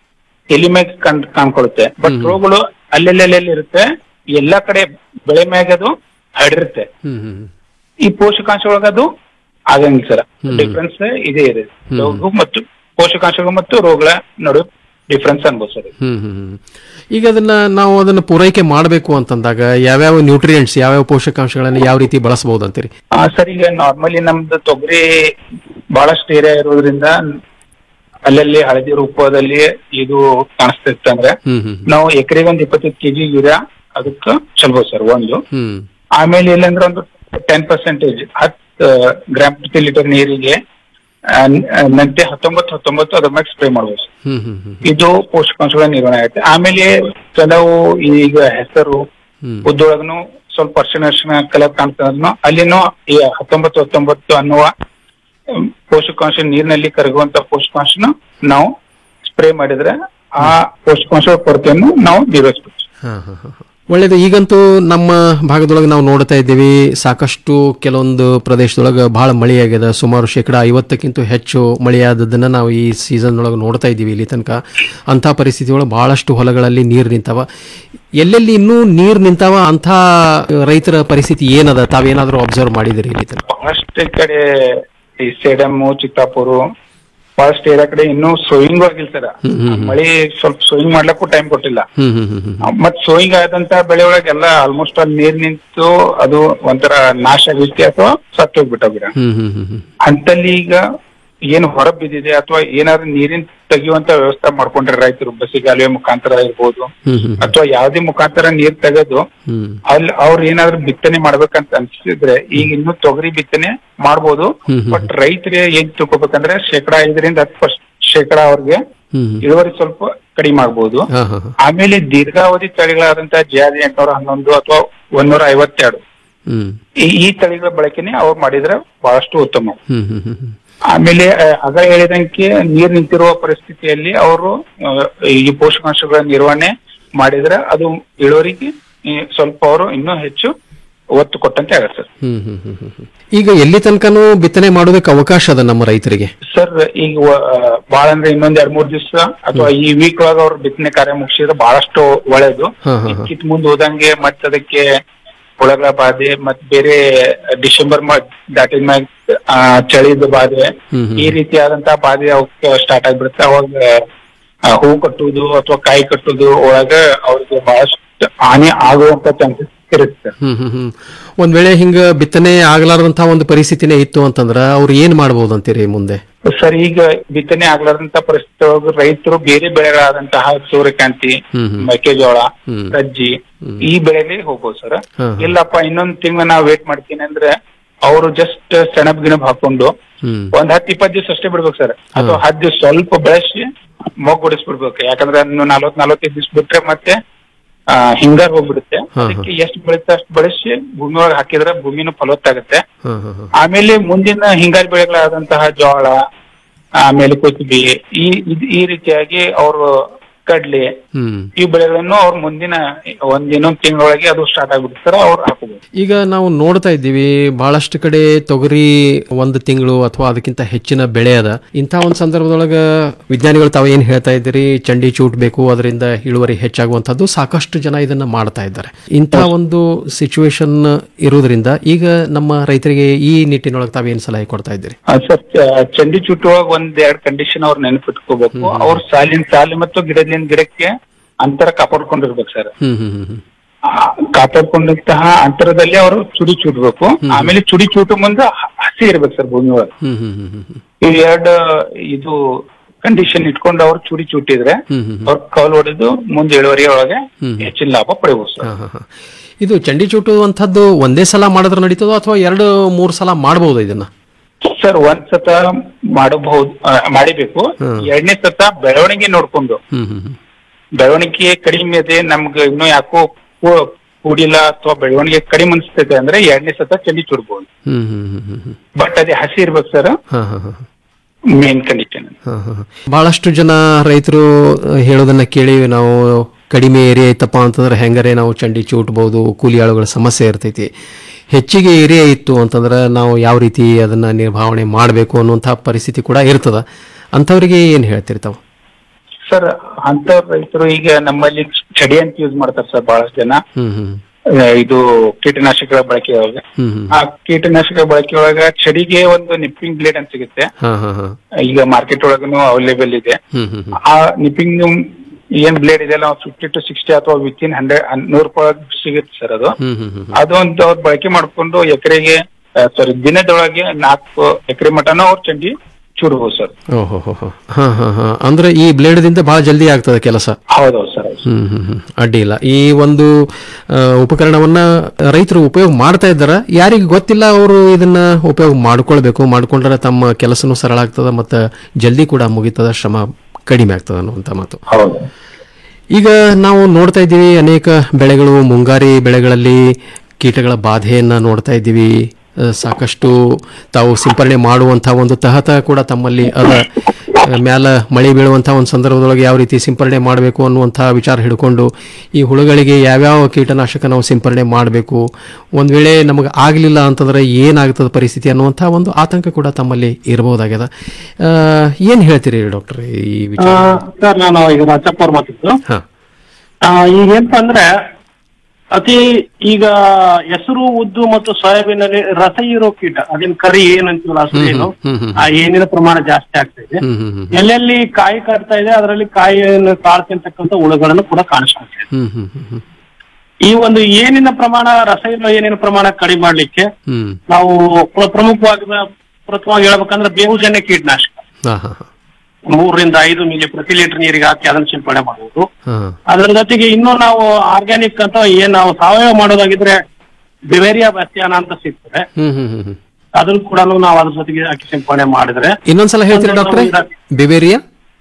ಎಲಿ ಮ್ಯಾಗ್ ಕಾಣ್ ಕಾಣ್ಕೊಳುತ್ತೆ ಬಟ್ ರೋಗಗಳು ಅಲ್ಲೆಲ್ಲೆಲ್ಲಿ ಇರುತ್ತೆ ಎಲ್ಲಾ ಕಡೆ ಬೆಳೆ ಮ್ಯಾಗ ಅದು ಹರಡಿರುತ್ತೆ ಹ್ಮ್ ಹ್ಮ್ ಈ ಪೋಷಕಾಂಶ ಒಳಗೆ ಅದು ಆಗಂಗಿಲ್ಲ ಸರ್ ಹ್ಮ್. ಡಿಫ್ರೆನ್ಸ್ ಇದೇ ಇದೆ ಹ್ಮ್. ರೋಗ ಮತ್ತು ಪೋಷಕಾಂಶಗಳು ಮತ್ತು ರೋಗಗಳ ನಡುವೆ ಡಿಫ್ರೆನ್ಸ್ ಅನ್ಬೋದು ಸರ್ ಹ್ಮ್ ಹ್ಮ್ ಹ್ಮ್. ಈಗ ಅದನ್ನ ನಾವು ಅದನ್ನ ಪೂರೈಕೆ ಮಾಡಬೇಕು ಅಂತಂದಾಗ ಯಾವ್ಯಾವ ನ್ಯೂಟ್ರಿಯೆಂಟ್ಸ್ ಯಾವ್ಯಾವ ಪೋಷಕಾಂಶಗಳನ್ನ ಯಾವ ರೀತಿ ಬಳಸಬಹುದು ಅಂತೀರಿ ಆ ಸರ್ ಈಗ ನಾರ್ಮಲಿ ನಮ್ದು ತೊಗರಿ ಬಹಳಷ್ಟು ಏರಿಯಾ ಇರೋದ್ರಿಂದ ಅಲ್ಲಲ್ಲಿ ಹಳದಿ ರೂಪದಲ್ಲಿ ಇದು ಕಾಣಿಸ್ತಿತ್ತು ಅಂದ್ರೆ ಹ್ಮ್ ಹ್ಮ್ ನಾವು ಎಕರೆಗೆ ಒಂದು ಇಪ್ಪತ್ತೈದು ಕೆಜಿ ಯೂರಿಯಾ ಅದಕ್ಕೆ ಚಲ್ಬೋದು ಸರ್ ಒಂದು ಹ್ಮ್ ಆಮೇಲೆ ಇಲ್ಲಂದ್ರೆ ಒಂದು ಟೆನ್ ಪರ್ಸೆಂಟೇಜ್ ಹತ್ತು ಗ್ರಾಮ್ ಪ್ರತಿ ಲೀಟರ್ ನೀರಿಗೆ ಆ, ನ- ನಂತೆ ಹತ್ತೊಂಬತ್ತು ಹತ್ತೊಂಬತ್ತು ಅದ್ರ ಮ್ಯಾಗ ಸ್ಪ್ರೇ ಮಾಡ್ಬೋದು ಸರ್. ಹ್ಮ್ ಹ್ಮ್ ಹ್ಮ್ ಇದು ಪೋಷಕಾಂಶಗಳ ನಿರ್ವಹಣೆ ಆಗುತ್ತೆ ಆಮೇಲೆ ಕೆಲವು ಈಗ ಹೆಸರು ಹ್ಮ್ ಉದ್ದೊಳಗನು ಸ್ವಲ್ಪ ಅರ್ಶಿಣ ಅರ್ಶಿಣ ಕಲರ್ ಕಾಣ್ತದನ್ನು ಅಲ್ಲಿನೂ ಈ ಹತ್ತೊಂಬತ್ತು ಹತ್ತೊಂಬತ್ತು ಅನ್ನುವ ಹ್ಮ್, ಪೋಷಕಾಂಶ ನೀರಿನಲ್ಲಿ ಕರಗುವಂತ ಪೋಷಕಾಂಶನ ನಾವು ಸ್ಪ್ರೇ ಮಾಡಿದ್ರೆ ಆ ಪೋಷಕಾಂಶ ಕೊರತೆಯನ್ನು ನಾವು ನಿರ್ವಹಿಸ್ಬೇಕು ಹಾ, ಹಾ, ಹಾ, ಹಾ. ಒಳ್ಳೇದು ಈಗಂತೂ ನಮ್ಮ ಭಾಗದೊಳಗೆ ನಾವು ನೋಡ್ತಾ ಇದ್ದೀವಿ ಸಾಕಷ್ಟು ಕೆಲವೊಂದು ಪ್ರದೇಶದೊಳಗೆ ಬಹಳ ಮಳೆಯಾಗಿದೆ ಸುಮಾರು ಶೇಕಡ ಐವತ್ತಕ್ಕಿಂತ ಹೆಚ್ಚು ಮಳೆಯಾದದ್ದನ್ನು ನಾವು ಈ ಸೀಸನ್ ಒಳಗೆ ನೋಡ್ತಾ ಇದ್ದೀವಿ ಇಲ್ಲಿ ತನಕ ಅಂಥ ಪರಿಸ್ಥಿತಿ ಒಳಗೆ ಬಹಳಷ್ಟು ಹೊಲಗಳಲ್ಲಿ ನೀರು ನಿಂತಾವ ಎಲ್ಲೆಲ್ಲಿ ಇನ್ನೂ ನೀರು ನಿಂತಾವ ಅಂಥ ರೈತರ ಪರಿಸ್ಥಿತಿ ಏನದ ತಾವೇನಾದರೂ ಅಬ್ಸರ್ವ್ ಮಾಡಿದಿರಿ ಇಲ್ಲಿ ತನಕ ಬಹಳಷ್ಟು ಕಡೆ ಈ ಸೇಡಮ್ ಚಿತ್ತಾಪುರ ಬಹಳಷ್ಟು ಏರಿಯಾ ಕಡೆ ಇನ್ನೂ ಸೋಯಿಂಗ್ ಆಗಿಲ್ಲ ಸರ್ ಹ್ಮ್, ಹ್ಮ್, ಹ್ಮ್. ಮಳಿ ಸ್ವಲ್ಪ ಸೋಯಿಂಗ್ ಮಾಡ್ಲಕ್ಕೂ ಟೈಮ್ ಕೊಟ್ಟಿಲ್ಲ ಹ್ಮ್ ಹ್ಮ್ ಹ್ಮ್ ಹ್ಮ್ ಮತ್ ಸೋಯಿಂಗ್ ಆದಂತ ಬೆಳೆ ಒಳಗೆಲ್ಲ ಆಲ್ಮೋಸ್ಟ್ ಅಲ್ಲಿ ನೀರ್ ನಿಂತು ಅದು ಒಂಥರ ನಾಶ ಆಗಿರುತ್ತೆ ಅಥವಾ ಸತ್ತು ಹೋಗ್ಬಿಟ್ಟ ಗಿಡ ಹ್ಮ್ ಹ್ಮ್ ಹ್ಮ್ ಹ್ಮ್ ಅಂತಲ್ಲಿ ಈಗ ಏನು ಹೊರ ಬಿದ್ದಿದೆ ಅಥವಾ ಏನಾದ್ರು ನೀರಿನ ತೆಗೆಯುವಂತ ವ್ಯವಸ್ಥೆ ಮಾಡ್ಕೊಂಡ್ರೆ ರೈತರು ಬಸಿಗಾಲುವೆ ಮುಖಾಂತರ ಇರ್ಬೋದು ಹ್ಮ್ ಹ್ಮ್ ಅಥವಾ ಯಾವ್ದೇ ಮುಖಾಂತರ ನೀರ್ ತೆಗೆದು ಹ್ಮ್ ಅಲ್ಲಿ ಅವ್ರು ಏನಾದ್ರು ಬಿತ್ತನೆ ಮಾಡ್ಬೇಕಂತ ಅನ್ಸಿದ್ರೆ ಈಗ ಇನ್ನು ತೊಗರಿ ಬಿತ್ತನೆ ಮಾಡ್ಬೋದು ಹ್ಮ್ ಹ್ಮ್. ಬಟ್ ರೈತರಿಗೆ ಏನ್ ತಿಳ್ಕೊಬೇಕಂದ್ರೆ ಶೇಕಡಾ ಐದರಿಂದ ಹತ್ತು ಪರ್ಸೆಂಟ್ ಶೇಕಡಾ ಅವ್ರಿಗೆ ಹ್ಮ್ ಹ್ಮ್ ಇಳುವರಿ ಸ್ವಲ್ಪ ಕಡಿಮೆ ಆಗ್ಬೋದು ಹಾ ಹಾ ಹಾ ಆಮೇಲೆ ದೀರ್ಘಾವಧಿ ತಳಿಗಳಾದಂತಹ ಜಿಯಾದಿ ಎಂಟ್ನೂರ ಹನ್ನೊಂದು ಅಥವಾ ಒಂದೂರ ಐವತ್ತೆರಡು ಹ್ಮ್ ಈ ಈ ತಳಿಗಳ ಬಳಕೆನೆ ಅವ್ರು ಮಾಡಿದ್ರೆ ಬಹಳಷ್ಟು ಉತ್ತಮ ಹ್ಮ್ ಹ್ಮ್ ಹ್ಮ್ ಹ್ಮ್ ಆಮೇಲೆ ಆ, ಆಗ ಹೇಳಿದಂಗೆ ನೀರ್ ನಿಂತಿರುವ ಪರಿಸ್ಥಿತಿಯಲ್ಲಿ ಅವರು ಈ ಪೋಷಕಾಂಶಗಳ ನಿರ್ವಹಣೆ ಮಾಡಿದ್ರೆ ಅದು ಇಳುವರಿಗೆ ಈ, ಸ್ವಲ್ಪ ಅವರು ಇನ್ನೂ ಹೆಚ್ಚು ಒತ್ತು ಕೊಟ್ಟಂತೆ ಆಗತ್ತೆ ಸರ್ ಹ್ಮ್ ಹ್ಮ್ ಹ್ಮ್ ಹ್ಮ್ ಹ್ಮ್. ಈಗ ಎಲ್ಲಿ ತನಕನೂ ಬಿತ್ತನೆ ಮಾಡೋದಕ್ಕೆ ಅವಕಾಶ ಅದ ನಮ್ಮ ರೈತರಿಗೆ ಸರ್ ಈಗ ವ- ಆ, ಬಾಳ ಅಂದ್ರೆ ಇನ್ನೊಂದ್ ಎರಡ್ ಮೂರ್ ದಿವಸ ಅಥವಾ ಈ ವೀಕ್ ಒಳಗ ಅವ್ರು ಬಿತ್ತನೆ ಕಾರ್ಯ ಮುಗಿಸಿದ್ರೆ ಬಹಳಷ್ಟು ಒಳ್ಳೇದು ಹಾ ಹಾ ಹಾ ಕಿತ್ ಮುಂದೆ ಹೋದಂಗೆ ಮತ್ತೆ ಅದಕ್ಕೆ ಹುಳಗಳ ಬಾಧೆ ಮತ್ ಬೇರೆ ಡಿಸೆಂಬರ್ ದಾಟಿದ ಮ್ಯಾಗ ಆ, ಚಳಿದ ಬಾಧೆ ಹ್ಮ್ ಹ್ಮ್ ಈ ರೀತಿಯಾದಂತಹ ಬಾಧೆ ಅವಕ್ಕೆ ಸ್ಟಾರ್ಟ್ ಆಗ್ಬಿಡುತ್ತೆ ಅವಾಗ ಆ, ಹೂ ಕಟ್ಟುವುದು ಅಥವಾ ಕಾಯಿ ಕಟ್ಟುವುದು ಒಳಗ ಅವ್ರಿಗೆ ಬಹಳಷ್ಟು ಹಾನಿ ಆಗುವಂತ ಚಾನ್ಸಸ್ ಇರುತ್ತೆ ಹ್ಮ್ ಹ್ಮ್ ಹ್ಮ್ ಒಂದ್ ವೇಳೆ ಹಿಂಗ ಬಿತ್ತನೆ ಆಗ್ಲಾರ್ದಂತಹ ಒಂದು ಪರಿಸ್ಥಿತಿನೇ ಇತ್ತು ಅಂತಂದ್ರ ಅವ್ರು ಏನ್ ಮಾಡ್ಬೋದು ಅಂತೀರಿ ಮುಂದೆ ಸರ್ ಈಗ ಬಿತ್ತನೆ ಆಗ್ಲಾರ್ದಂತ ಪರಿಸ್ಥಿತಿ ಒಳಗ ರೈತರು ಬೇರೆ ಬೆಳೆಗಳಾದಂತಹ ಸೂರ್ಯಕಾಂತಿ ಹ್ಮ್ ಹ್ಮ್ ಮೆಕ್ಕೆಜೋಳ ಹ್ಮ್. ಸಜ್ಜಿ ಈ ಬೆಳೆಗೆ ಹೋಗ್ಬೋದು ಸರ್ ಹಾ, ಹಾ. ಇಲ್ಲಪ್ಪ ಇನ್ನೊಂದ್ ತಿಂಗಳು ನಾವು ವೇಟ್ ಮಾಡ್ತೀನಿ ಅಂದ್ರೆ ಅವರು ಜಸ್ಟ್ ಸೆಣಬ್ ಗಿಣಬ್ ಹಾಕೊಂಡು ಹ್ಮ್ ಒಂದ್ ಹತ್ತು ಇಪ್ಪತ್ತು ದಿವಸ ಅಷ್ಟೇ ಬಿಡ್ಬೇಕು ಸರ್ ಅಥವಾ ಹತ್ತು ದಿವಸ ಸ್ವಲ್ಪ ಬೆಳೆಸಿ ಮೊಗ್ ಹೊಡಿಸ್ಬಿಡ್ಬೇಕು ಯಾಕಂದ್ರೆ ಅದನ್ನು ನಲ್ವತ್ ನಲ್ವತ್ತೈದು ದಿವಸ ಬಿಟ್ರೆ ಮತ್ತೆ ಆ, ಹಿಂಗಾರ್ ಹೋಗ್ಬಿಡುತ್ತೆ ಹಾ, ಹಾ. ಅದಕ್ಕೆ ಎಷ್ಟು ಬೆಳೀತಾ ಅಷ್ಟು ಬೆಳೆಸಿ ಭೂಮಿ ಒಳಗೆ ಹಾಕಿದ್ರೆ ಭೂಮಿನೂ ಫಲವತ್ತಾಗುತ್ತೆ ಹಾ ಹಾ ಹಾ ಆಮೇಲೆ ಮುಂದಿನ ಹಿಂಗಾರು ಬೆಳೆಗಳಾದಂತಹ ಜೋಳ ಆಮೇಲೆ ಕೊತ್ತಿಗೆ ಈ ಇದ್- ಈ ರೀತಿಯಾಗಿ ಅವರು ಕಡ್ಲೆ ಹ್ಮ್ ಈ ಬೆಳೆಗಳನ್ನು ಅವ್ರ ಮುಂದಿನ ಒಂದ್ ಇನ್ನೊಂದ್ ತಿಂಗಳೊಳಗೆ ಅದು ಸ್ಟಾರ್ಟ್ ಆಗ್ಬಿಡುತ್ತೆ ಸರ್ ಅವ್ರು ಹಾಕಬಹುದು ಈಗ ನಾವು ನೋಡ್ತಾ ಇದ್ದೀವಿ ಬಹಳಷ್ಟು ಕಡೆ ತೊಗರಿ ಒಂದು ತಿಂಗಳು ಅಥವಾ ಅದಕ್ಕಿಂತ ಹೆಚ್ಚಿನ ಬೆಳೆ ಅದ ಇಂಥ ಒಂದು ಸಂದರ್ಭದೊಳಗ ವಿಜ್ಞಾನಿಗಳು ತಾವು ಏನ್ ಹೇಳ್ತಾ ಇದ್ದೀರಿ ಚಂಡಿ ಚೂಟ್ ಬೇಕು ಅದರಿಂದ ಇಳುವರಿ ಹೆಚ್ಚಾಗುವಂತದ್ದು ಸಾಕಷ್ಟು ಜನ ಇದನ್ನ ಮಾಡ್ತಾ ಇದ್ದಾರೆ ಇಂಥ ಒಂದು ಸಿಚುವೇಶನ್ ಇರುವುದರಿಂದ ಈಗ ನಮ್ಮ ರೈತರಿಗೆ ಈ ನಿಟ್ಟಿನೊಳಗೆ ತಾವೇನ್ ಸಲಹೆ ಕೊಡ್ತಾ ಇದ್ದೀರಿ ಸರ್ ಚಂಡಿ ಚುಟ್ಟುವಾಗ ಒಂದ್ ಎರಡ್ ಕಂಡೀಷನ್ ಅವ್ರು ನೆನಪಿಟ್ಕೋಬೇಕು ಅವ್ರ ಸಾಲಿನ ಸಾಲಿ ಮತ್ತು ಗಿಡದಿಂದ ಗಿಡಕ್ಕೆ ಅಂತರ ಕಾಪಾಡ್ಕೊಂಡಿರ್ಬೇಕು ಸರ್ ಹ್ಮ್ ಹ್ಮ್ ಹ್ಮ್ ಹ್ಮ್ ಕಾಪಾಡ್ಕೊಂಡಂತಹ ಅಂತರದಲ್ಲಿ ಅವರು ಚುಡಿ ಚೂಟ್ಬೇಕು ಆಮೇಲೆ ಚುಡಿ ಚೂಟು ಮುಂದೆ ಹ- ಹಸಿ ಇರ್ಬೇಕು ಸರ್ ಭೂಮಿ ಒಳಗೆ ಹ್ಮ್ ಹ್ಮ್ ಹ್ಮ್ ಹ್ಮ್ ಹ್ಮ್ ಇವ್ ಎರಡು ಇದು ಕಂಡೀಷನ್ ಇಟ್ಕೊಂಡು ಅವ್ರು ಚುಡಿ ಚೂಟಿದ್ರೆ ಹ್ಮ್ ಹ್ಮ್ ಅವ್ರ ಕೌಲ್ ಹೊಡೆದು ಮುಂದೆ ಇಳುವರಿ ಒಳಗೆ ಹ್ಮ್. ಹೆಚ್ಚಿನ ಲಾಭ ಪಡಿಬಹುದು ಸರ್ ಹಾ, ಹಾ, ಹಾ. ಇದು ಚಂಡಿ ಚೂಟು ಅಂತದ್ದು ಒಂದೇ ಸಲ ಮಾಡಿದ್ರೆ ನಡೀತದೋ ಅಥವಾ ಎರಡು ಮೂರು ಸಲ ಮಾಡಬಹುದು ಇದನ್ನ ಸರ್ ಒಂದ್ ಸತ ಮಾಡಬಹುದು ಆ, ಮಾಡಿಬೇಕು ಎರಡನೇ ಸತ ಬೆಳವಣಿಗೆ ನೋಡ್ಕೊಂಡು ಹ್ಮ್ ಹ್ಮ್ ಹ್ಮ್ ಬೆಳವಣಿಗೆ ಕಡಿಮೆ ಇದೆ ನಮ್ಗೆ ಇನ್ನೂ ಯಾಕೋ ಕೂ- ಕೂಡಿಲ್ಲ ಅಥವಾ ಬೆಳವಣಿಗೆ ಕಡಿಮೆ ಅನಿಸ್ತೈತೆ ಅಂದ್ರೆ ಎರಡನೇ ಸತ ಚಂಡಿ ಚೂಡ್ಬೋದು ಹ್ಮ್ ಹ್ಮ್ ಹ್ಮ್ ಹ್ಮ್ ಹ್ಮ್ ಬಟ್ ಅದೇ ಹಸಿ ಇರ್ಬೇಕು ಸರ್ ಹಾ ಹಾ ಹಾ ಮೇನ್ ಕಂಡೀಷನ್ ಹಾ, ಹಾ, ಹಾ. ಬಹಳಷ್ಟು ಜನ ರೈತರು ಅಹ್, ಹೇಳೋದನ್ನ ಕೇಳಿ ನಾವು ಕಡಿಮೆ ಏರಿಯಾ ಐತಪ್ಪ ಅಂತಂದ್ರೆ ಹೆಂಗರೆ ನಾವು ಚಂಡಿ ಚೂಟ್ಬೋದು ಕೂಲಿ ಆಳುಗಳ ಸಮಸ್ಯೆ ಇರ್ತೈತಿ ಹೆಚ್ಚಿಗೆ ಏರಿಯಾ ಇತ್ತು ಅಂತಂದ್ರೆ ನಾವು ಯಾವ ರೀತಿ ಅದನ್ನ ನಿರ್ವಹಣೆ ಮಾಡಬೇಕು ಅನ್ನುವಂಥ ಪರಿಸ್ಥಿತಿ ಕೂಡ ಇರ್ತದ ಅಂಥವ್ರಿಗೆ ಏನು ಹೇಳ್ತೀರಿ ತಾವು ಸರ್ ಅಂತ ರೈತರು ಈಗ ನಮ್ಮಲ್ಲಿ ಚಡಿ ಅಂತ ಯೂಸ್ ಮಾಡ್ತಾರೆ ಸರ್ ಬಹಳಷ್ಟು ಜನ ಹ್ಮ್ ಹ್ಮ್ ಆ, ಇದು ಕೀಟನಾಶಕಗಳ ಬಳಕೆ ಒಳಗೆ ಹ್ಮ್ ಹ್ಮ್ ಆ ಕೀಟನಾಶಕ ಬಳಕೆ ಒಳಗ ಚಡಿಗೆ ಒಂದು ನಿಪ್ಪಿಂಗ್ ಬ್ಲೇಡ್ ಅಂತ ಸಿಗುತ್ತೆ ಹಾ ಹಾ ಹಾ ಈಗ ಮಾರ್ಕೆಟ್ ಒಳಗನು ಅವೈಲೇಬಲ್ ಇದೆ ಹ್ಮ್ ಹ್ಮ್ ಹ್ಮ್ ಆ ನಿಪ್ಪಿಂಗ್ ಏನ್ ಬ್ಲೇಡ್ ಇದೆಯಲ್ಲ ಫಿಫ್ಟಿ ಟು ಸಿಕ್ಸ್ಟಿ ಅಥವಾ ವಿತ್ ಇನ್ ಹಂಡ್ರೆಡ್ ನೂರು ರೂಪಾಯಿ ಸಿಗುತ್ತೆ ಸರ್ ಅದು ಹ್ಮ್ ಹ್ಮ್ ಹ್ಮ್ ಅದೊಂದು ಅವ್ರು ಬಳಕೆ ಮಾಡ್ಕೊಂಡು ಎಕರೆಗೆ ಸಾರಿ ದಿನದೊಳಗೆ ನಾಲ್ಕು ಎಕರೆ ಮಟನೂ ಅವ್ರು ಚಂಡಿ ಚೂಡ್ಬೋದು ಸರ್ ಓಹೋ ಹೋ ಹೋ ಹಾ ಹಾ ಹಾ ಅಂದ್ರೆ ಈ ಬ್ಲೇಡ್ದಿಂದ ಬಹಳ ಜಲ್ದಿ ಆಗ್ತದೆ ಕೆಲಸ ಹೌದೌದು ಸರ್ ಹ್ಮ್ ಹ್ಮ್ ಹ್ಮ್ ಅಡ್ಡಿ ಇಲ್ಲ ಈ ಒಂದು ಆ, ಉಪಕರಣವನ್ನ ರೈತರು ಉಪಯೋಗ ಮಾಡ್ತಾ ಇದ್ದಾರ ಯಾರಿಗೆ ಗೊತ್ತಿಲ್ಲ ಅವರು ಇದನ್ನ ಉಪಯೋಗ ಮಾಡ್ಕೊಳ್ಬೇಕು ಮಾಡ್ಕೊಂಡ್ರೆ ತಮ್ಮ ಕೆಲಸನೂ ಸರಳ ಆಗ್ತದ ಮತ್ತೆ ಜಲ್ದಿ ಕೂಡ ಮುಗಿತದ ಶ್ರಮ ಕಡಿಮೆ ಆಗ್ತದ ಅನ್ನುವಂಥ ಮಾತು ಹೌದು ಈಗ ನಾವು ನೋಡ್ತಾ ಇದ್ದೀವಿ ಅನೇಕ ಬೆಳೆಗಳು ಮುಂಗಾರಿ ಬೆಳೆಗಳಲ್ಲಿ ಕೀಟಗಳ ಬಾಧೆಯನ್ನ ನೋಡ್ತಾ ಇದ್ದೀವಿ ಆ, ಸಾಕಷ್ಟು ತಾವು ಸಿಂಪರಣೆ ಮಾಡುವಂಥ ಒಂದು ತಹತ ಕೂಡ ತಮ್ಮಲ್ಲಿ ಅದ ಆ, ಮ್ಯಾಲ ಮಳೆ ಬೀಳುವಂಥ ಒಂದು ಸಂದರ್ಭದೊಳಗೆ ಯಾವ ರೀತಿ ಸಿಂಪರಣೆ ಮಾಡಬೇಕು ಅನ್ನುವಂಥ ವಿಚಾರ ಹಿಡ್ಕೊಂಡು ಈ ಹುಳುಗಳಿಗೆ ಯಾವ್ಯಾವ ಕೀಟನಾಶಕ ನಾವು ಸಿಂಪರಣೆ ಮಾಡಬೇಕು ಒಂದು ವೇಳೆ ನಮಗೆ ಆಗಲಿಲ್ಲ ಅಂತಂದ್ರೆ ಏನಾಗ್ತದ ಪರಿಸ್ಥಿತಿ ಅನ್ನುವಂಥ ಒಂದು ಆತಂಕ ಕೂಡ ತಮ್ಮಲ್ಲಿ ಇರಬಹುದಾಗ್ಯದ ಏನು ಹೇಳ್ತೀರಿ ಡಾಕ್ಟರ್ ಈ ವಿಚಾರ ಸರ್ ನಾನು ಈಗ ರಾಜಪ್ಪ ಅವ್ರು ಮಾತಿದ್ದು ಹಾ. ಆ, ಈಗ ಏನಪ್ಪ ಅಂದ್ರೆ ಅತಿ ಈಗ ಹೆಸರು ಉದ್ದು ಮತ್ತು ಸೋಯಾಬೀನ್ ಅಲ್ಲಿ ರಸ ಇರೋ ಕೀಟ ಅದೇನ್ ಕರಿ ಏನ್ ಅಂತೀವಲ್ಲ ಹಸು ಏನು ಹ್ಮ್ ಹ್ಮ್ ಆ ಏನಿನ ಪ್ರಮಾಣ ಜಾಸ್ತಿ ಆಗ್ತಾ ಇದೆ ಹ್ಮ್ ಹ್ಮ್ ಹ್ಮ್ ಎಲ್ಲೆಲ್ಲಿ ಕಾಯಿ ಕಟ್ತಾ ಇದೆ ಅದರಲ್ಲಿ ಕಾಯಿಯನ್ನು ಕಾಳ್ತಿರ್ತಕ್ಕಂಥ ಹುಳುಗಳನ್ನು ಕೂಡ ಕಾಣಿಸ್ತಾ ಇದೆ ಹ್ಮ್ ಹ್ಮ್ ಹ್ಮ್ ಹ್ಮ್ ಈ ಒಂದು ಏನಿನ ಪ್ರಮಾಣ ರಸ ಇರೋ ಏನಿನ ಪ್ರಮಾಣ ಕಡಿಮೆ ಮಾಡ್ಲಿಕ್ಕೆ ಹ್ಮ್ ನಾವು ಪ್ರ- ಪ್ರಮುಖವಾಗಿ ಪ್ರಥಮವಾಗಿ ಹೇಳ್ಬೇಕಂದ್ರೆ ಬೇವುಜನ್ಯ ಕೀಟನಾಶಕ ಹಾ ಹಾ ಹಾ ಮೂರರಿಂದ ಐದು ಮಿಲಿ ಪ್ರತಿ ಲೀಟರ್ ನೀರಿಗೆ ಹಾಕಿ ಅದನ್ನ ಸಿಂಪಡಣೆ ಮಾಡಬಹುದು ಹಾ ಅದರ ಜೊತೆಗೆ ಇನ್ನೂ ನಾವು ಆರ್ಗ್ಯಾನಿಕ್ ಅಂತ ಏನ್ ನಾವು ಸಾವಯವ ಮಾಡೋದಾಗಿದ್ರೆ ಬಿವೇರಿಯಾ ಬಸ್ಯಾನ ಅಂತ ಸಿಗ್ತದೆ ಹ್ಮ್ ಹ್ಮ್ ಹ್ಮ್ ಹ್ಮ್ ಅದನ್ನು ಕೂಡ ನಾವು ಅದ್ರ ಜೊತೆಗೆ ಹಾಕಿ ಸಿಂಪಡಣೆ ಮಾಡಿದ್ರೆ ಇನ್ನೊಂದ್ಸಲ ಹೇಳ್ತೀರಾ ಡಾಕ್ಟ್ರೆ ಬಿವೇರಿಯಾ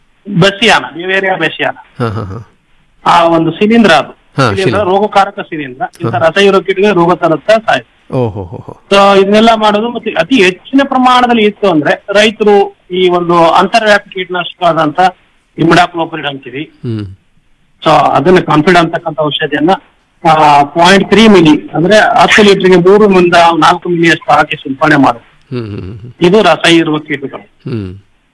ಬಸಿಯಾನ ಬಿವೇರಿಯಾ ಬಸಿಯಾನ ಹಾ ಹಾ ಹಾ ಆ ಒಂದು ಶಿಲೀಂಧ್ರ ಅದು ಹಾ, ಶಿಲೀಂಧ್ರ ಶಿಲೀಂಧ್ರ. ರೋಗಕಾರಕ ಶಿಲೀಂಧ್ರ ಇಂಥ ರಸ ಇರೋ ಕೀಟಗೆ ರೋಗ ತರುತ್ತಾ ಸಾಯ್ತು ಓಹೋ ಹೋ ಹೋ ಸೊ ಇದನ್ನೆಲ್ಲ ಮಾಡೋದು ಮತ್ತೆ ಅತಿ ಹೆಚ್ಚಿನ ಪ್ರಮಾಣದಲ್ಲಿ ಇತ್ತು ಅಂದ್ರೆ ರೈತರು ಈ ಒಂದು ಅಂತರ್ವ್ಯಾಪಿ ಕೀಟನಾಶಕ ಆದಂತ ಇಮಿಡಾಕ್ಲೋಪ್ರಿಡ್ ಅಂತೀವಿ ಹ್ಮ್ ಸೊ ಅದನ್ನ ಕಾನ್ಫಿಡ್ ಅಂತಕ್ಕಂಥ ಔಷಧಿಯನ್ನ ಪಾಯಿಂಟ್ ತ್ರೀ ಮಿಲಿ ಅಂದ್ರೆ ಹತ್ತು ಲೀಟರ್ಗೆ ಮೂರು ಮುಂದ ನಾಲ್ಕು ಮಿಲಿ ಅಷ್ಟು ಹಾಕಿ ಸಿಂಪಡಣೆ ಮಾಡೋದು ಹ್ಮ್ ಹ್ಮ್ ಹ್ಮ್ ಇದು ರಸ ಇರುವ ಕೀಟಗಳು ಹ್ಮ್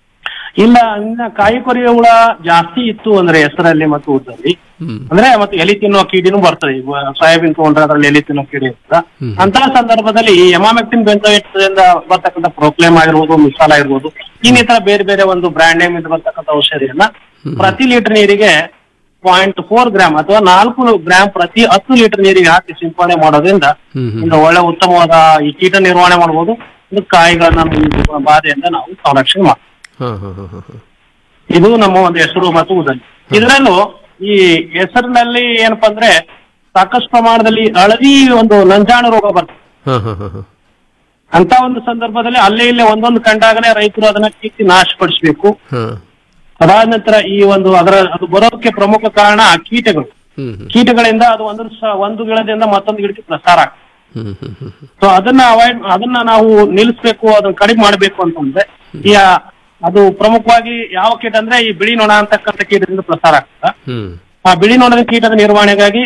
ಇಲ್ಲ ಇನ್ನ ಕಾಯಿ ಕೊರೆಯುವ ಹುಳ ಜಾಸ್ತಿ ಇತ್ತು ಅಂದ್ರೆ ಹೆಸರಲ್ಲಿ ಮತ್ತು ಉದ್ದಲ್ಲಿ ಹ್ಮ್ ಅಂದ್ರೆ ಮತ್ತೆ ಎಲಿ ತಿನ್ನುವ ಕೀಡಿನೂ ಬರ್ತದೆ ಈಗ ಸೋಯಾಬೀನ್ ತಗೊಂಡ್ರೆ ಅದ್ರಲ್ಲಿ ಎಲಿ ತಿನ್ನುವ ಕೀಡಿ ಇರ್ತದ ಹ್ಮ್. ಅಂತಹ ಸಂದರ್ಭದಲ್ಲಿ ಈ ಎಮಾಮೆಕ್ಟಿನ್ ಬೆಂಜೋಯೇಟ್ದಿಂದ ಬರ್ತಕ್ಕಂಥ ಪ್ರೋಕ್ಲೇಮ್ ಆಗಿರ್ಬೋದು ಮಿಸಾಲ್ ಆಗಿರ್ಬೋದು ಇನ್ನಿತರ ಬೇರೆ ಬೇರೆ ಒಂದು ಬ್ರ್ಯಾಂಡ್ ನೇಮ್ ಇಂದ ಬರ್ತಕ್ಕಂಥ ಔಷಧಿಯನ್ನ ಪ್ರತಿ ಲೀಟರ್ ನೀರಿಗೆ ಪಾಯಿಂಟ್ ಫೋರ್ ಗ್ರಾಮ್ ಅಥವಾ ನಾಲ್ಕು ಗ್ರಾಮ್ ಪ್ರತಿ ಹತ್ತು ಲೀಟರ್ ನೀರಿಗೆ ಹಾಕಿ ಸಿಂಪಡಣೆ ಮಾಡೋದ್ರಿಂದ ಹ್ಮ್ ಹ್ಮ್ ಒಂದು ಒಳ್ಳೆ ಉತ್ತಮವಾದ ಈ ಕೀಟ ನಿರ್ವಹಣೆ ಮಾಡಬಹುದು ಇದು ಕಾಯಿಗಳನ್ನ ನಾವು ಈ ಬಾಧೆಯಿಂದ ನಾವು ಸಂರಕ್ಷಣೆ ಮಾಡ್ತೀವಿ ಹಾ ಹಾ ಹಾ ಹಾ ಹಾ ಇದು ನಮ್ಮ ಒಂದು ಹೆಸರು ಮತ್ತು ಉದನಿ ಇದರಲ್ಲೂ ಈ ಹೆಸರಿನಲ್ಲಿ ಏನಪ್ಪಾ ಅಂದ್ರೆ ಸಾಕಷ್ಟು ಪ್ರಮಾಣದಲ್ಲಿ ಹಳದಿ ಒಂದು ನಂಜಾಣು ರೋಗ ಬರ್ತದೆ ಹಾ ಹಾ ಹಾ ಹಾ ಅಂತ ಒಂದು ಸಂದರ್ಭದಲ್ಲಿ ಅಲ್ಲೇ ಇಲ್ಲೇ ಒಂದೊಂದು ಕಂಡಾಗನೇ ರೈತರು ಅದನ್ನ ಕಿತ್ತಿ ನಾಶಪಡಿಸಬೇಕು ಹಾ ಅದಾದ ನಂತರ ಈ ಒಂದು ಅದರ ಅದು ಬರೋದಕ್ಕೆ ಪ್ರಮುಖ ಕಾರಣ ಆ ಕೀಟಗಳು ಹ್ಮ್ ಹ್ಮ್ ಕೀಟಗಳಿಂದ ಅದು ಒಂದು ಸ- ಒಂದು ಗಿಡದಿಂದ ಮತ್ತೊಂದು ಗಿಡಕ್ಕೆ ಪ್ರಸಾರ ಆಗ್ತದೆ ಹ್ಮ್ ಹ್ಮ್ ಹ್ಮ್ ಹ್ಮ್ ಸೊ ಅದನ್ನ ಅವಾಯ್ಡ್ ಅದನ್ನ ನಾವು ನಿಲ್ಲಿಸ್ಬೇಕು ಅದನ್ನ ಕಡಿಮೆ ಮಾಡಬೇಕು ಅಂತಂದ್ರೆ ಈ ಅದು ಪ್ರಮುಖವಾಗಿ ಯಾವ ಕೀಟ ಅಂದ್ರೆ ಈ ಬಿಳಿ ನೊಣ ಅಂತಕ್ಕಂಥ ಕೀಟದಿಂದ ಪ್ರಸಾರ ಆಗ್ತದೆ ಹ್ಮ್ ಆ ಬಿಳಿ ನೊಣದ ಕೀಟದ ನಿರ್ವಹಣೆಗಾಗಿ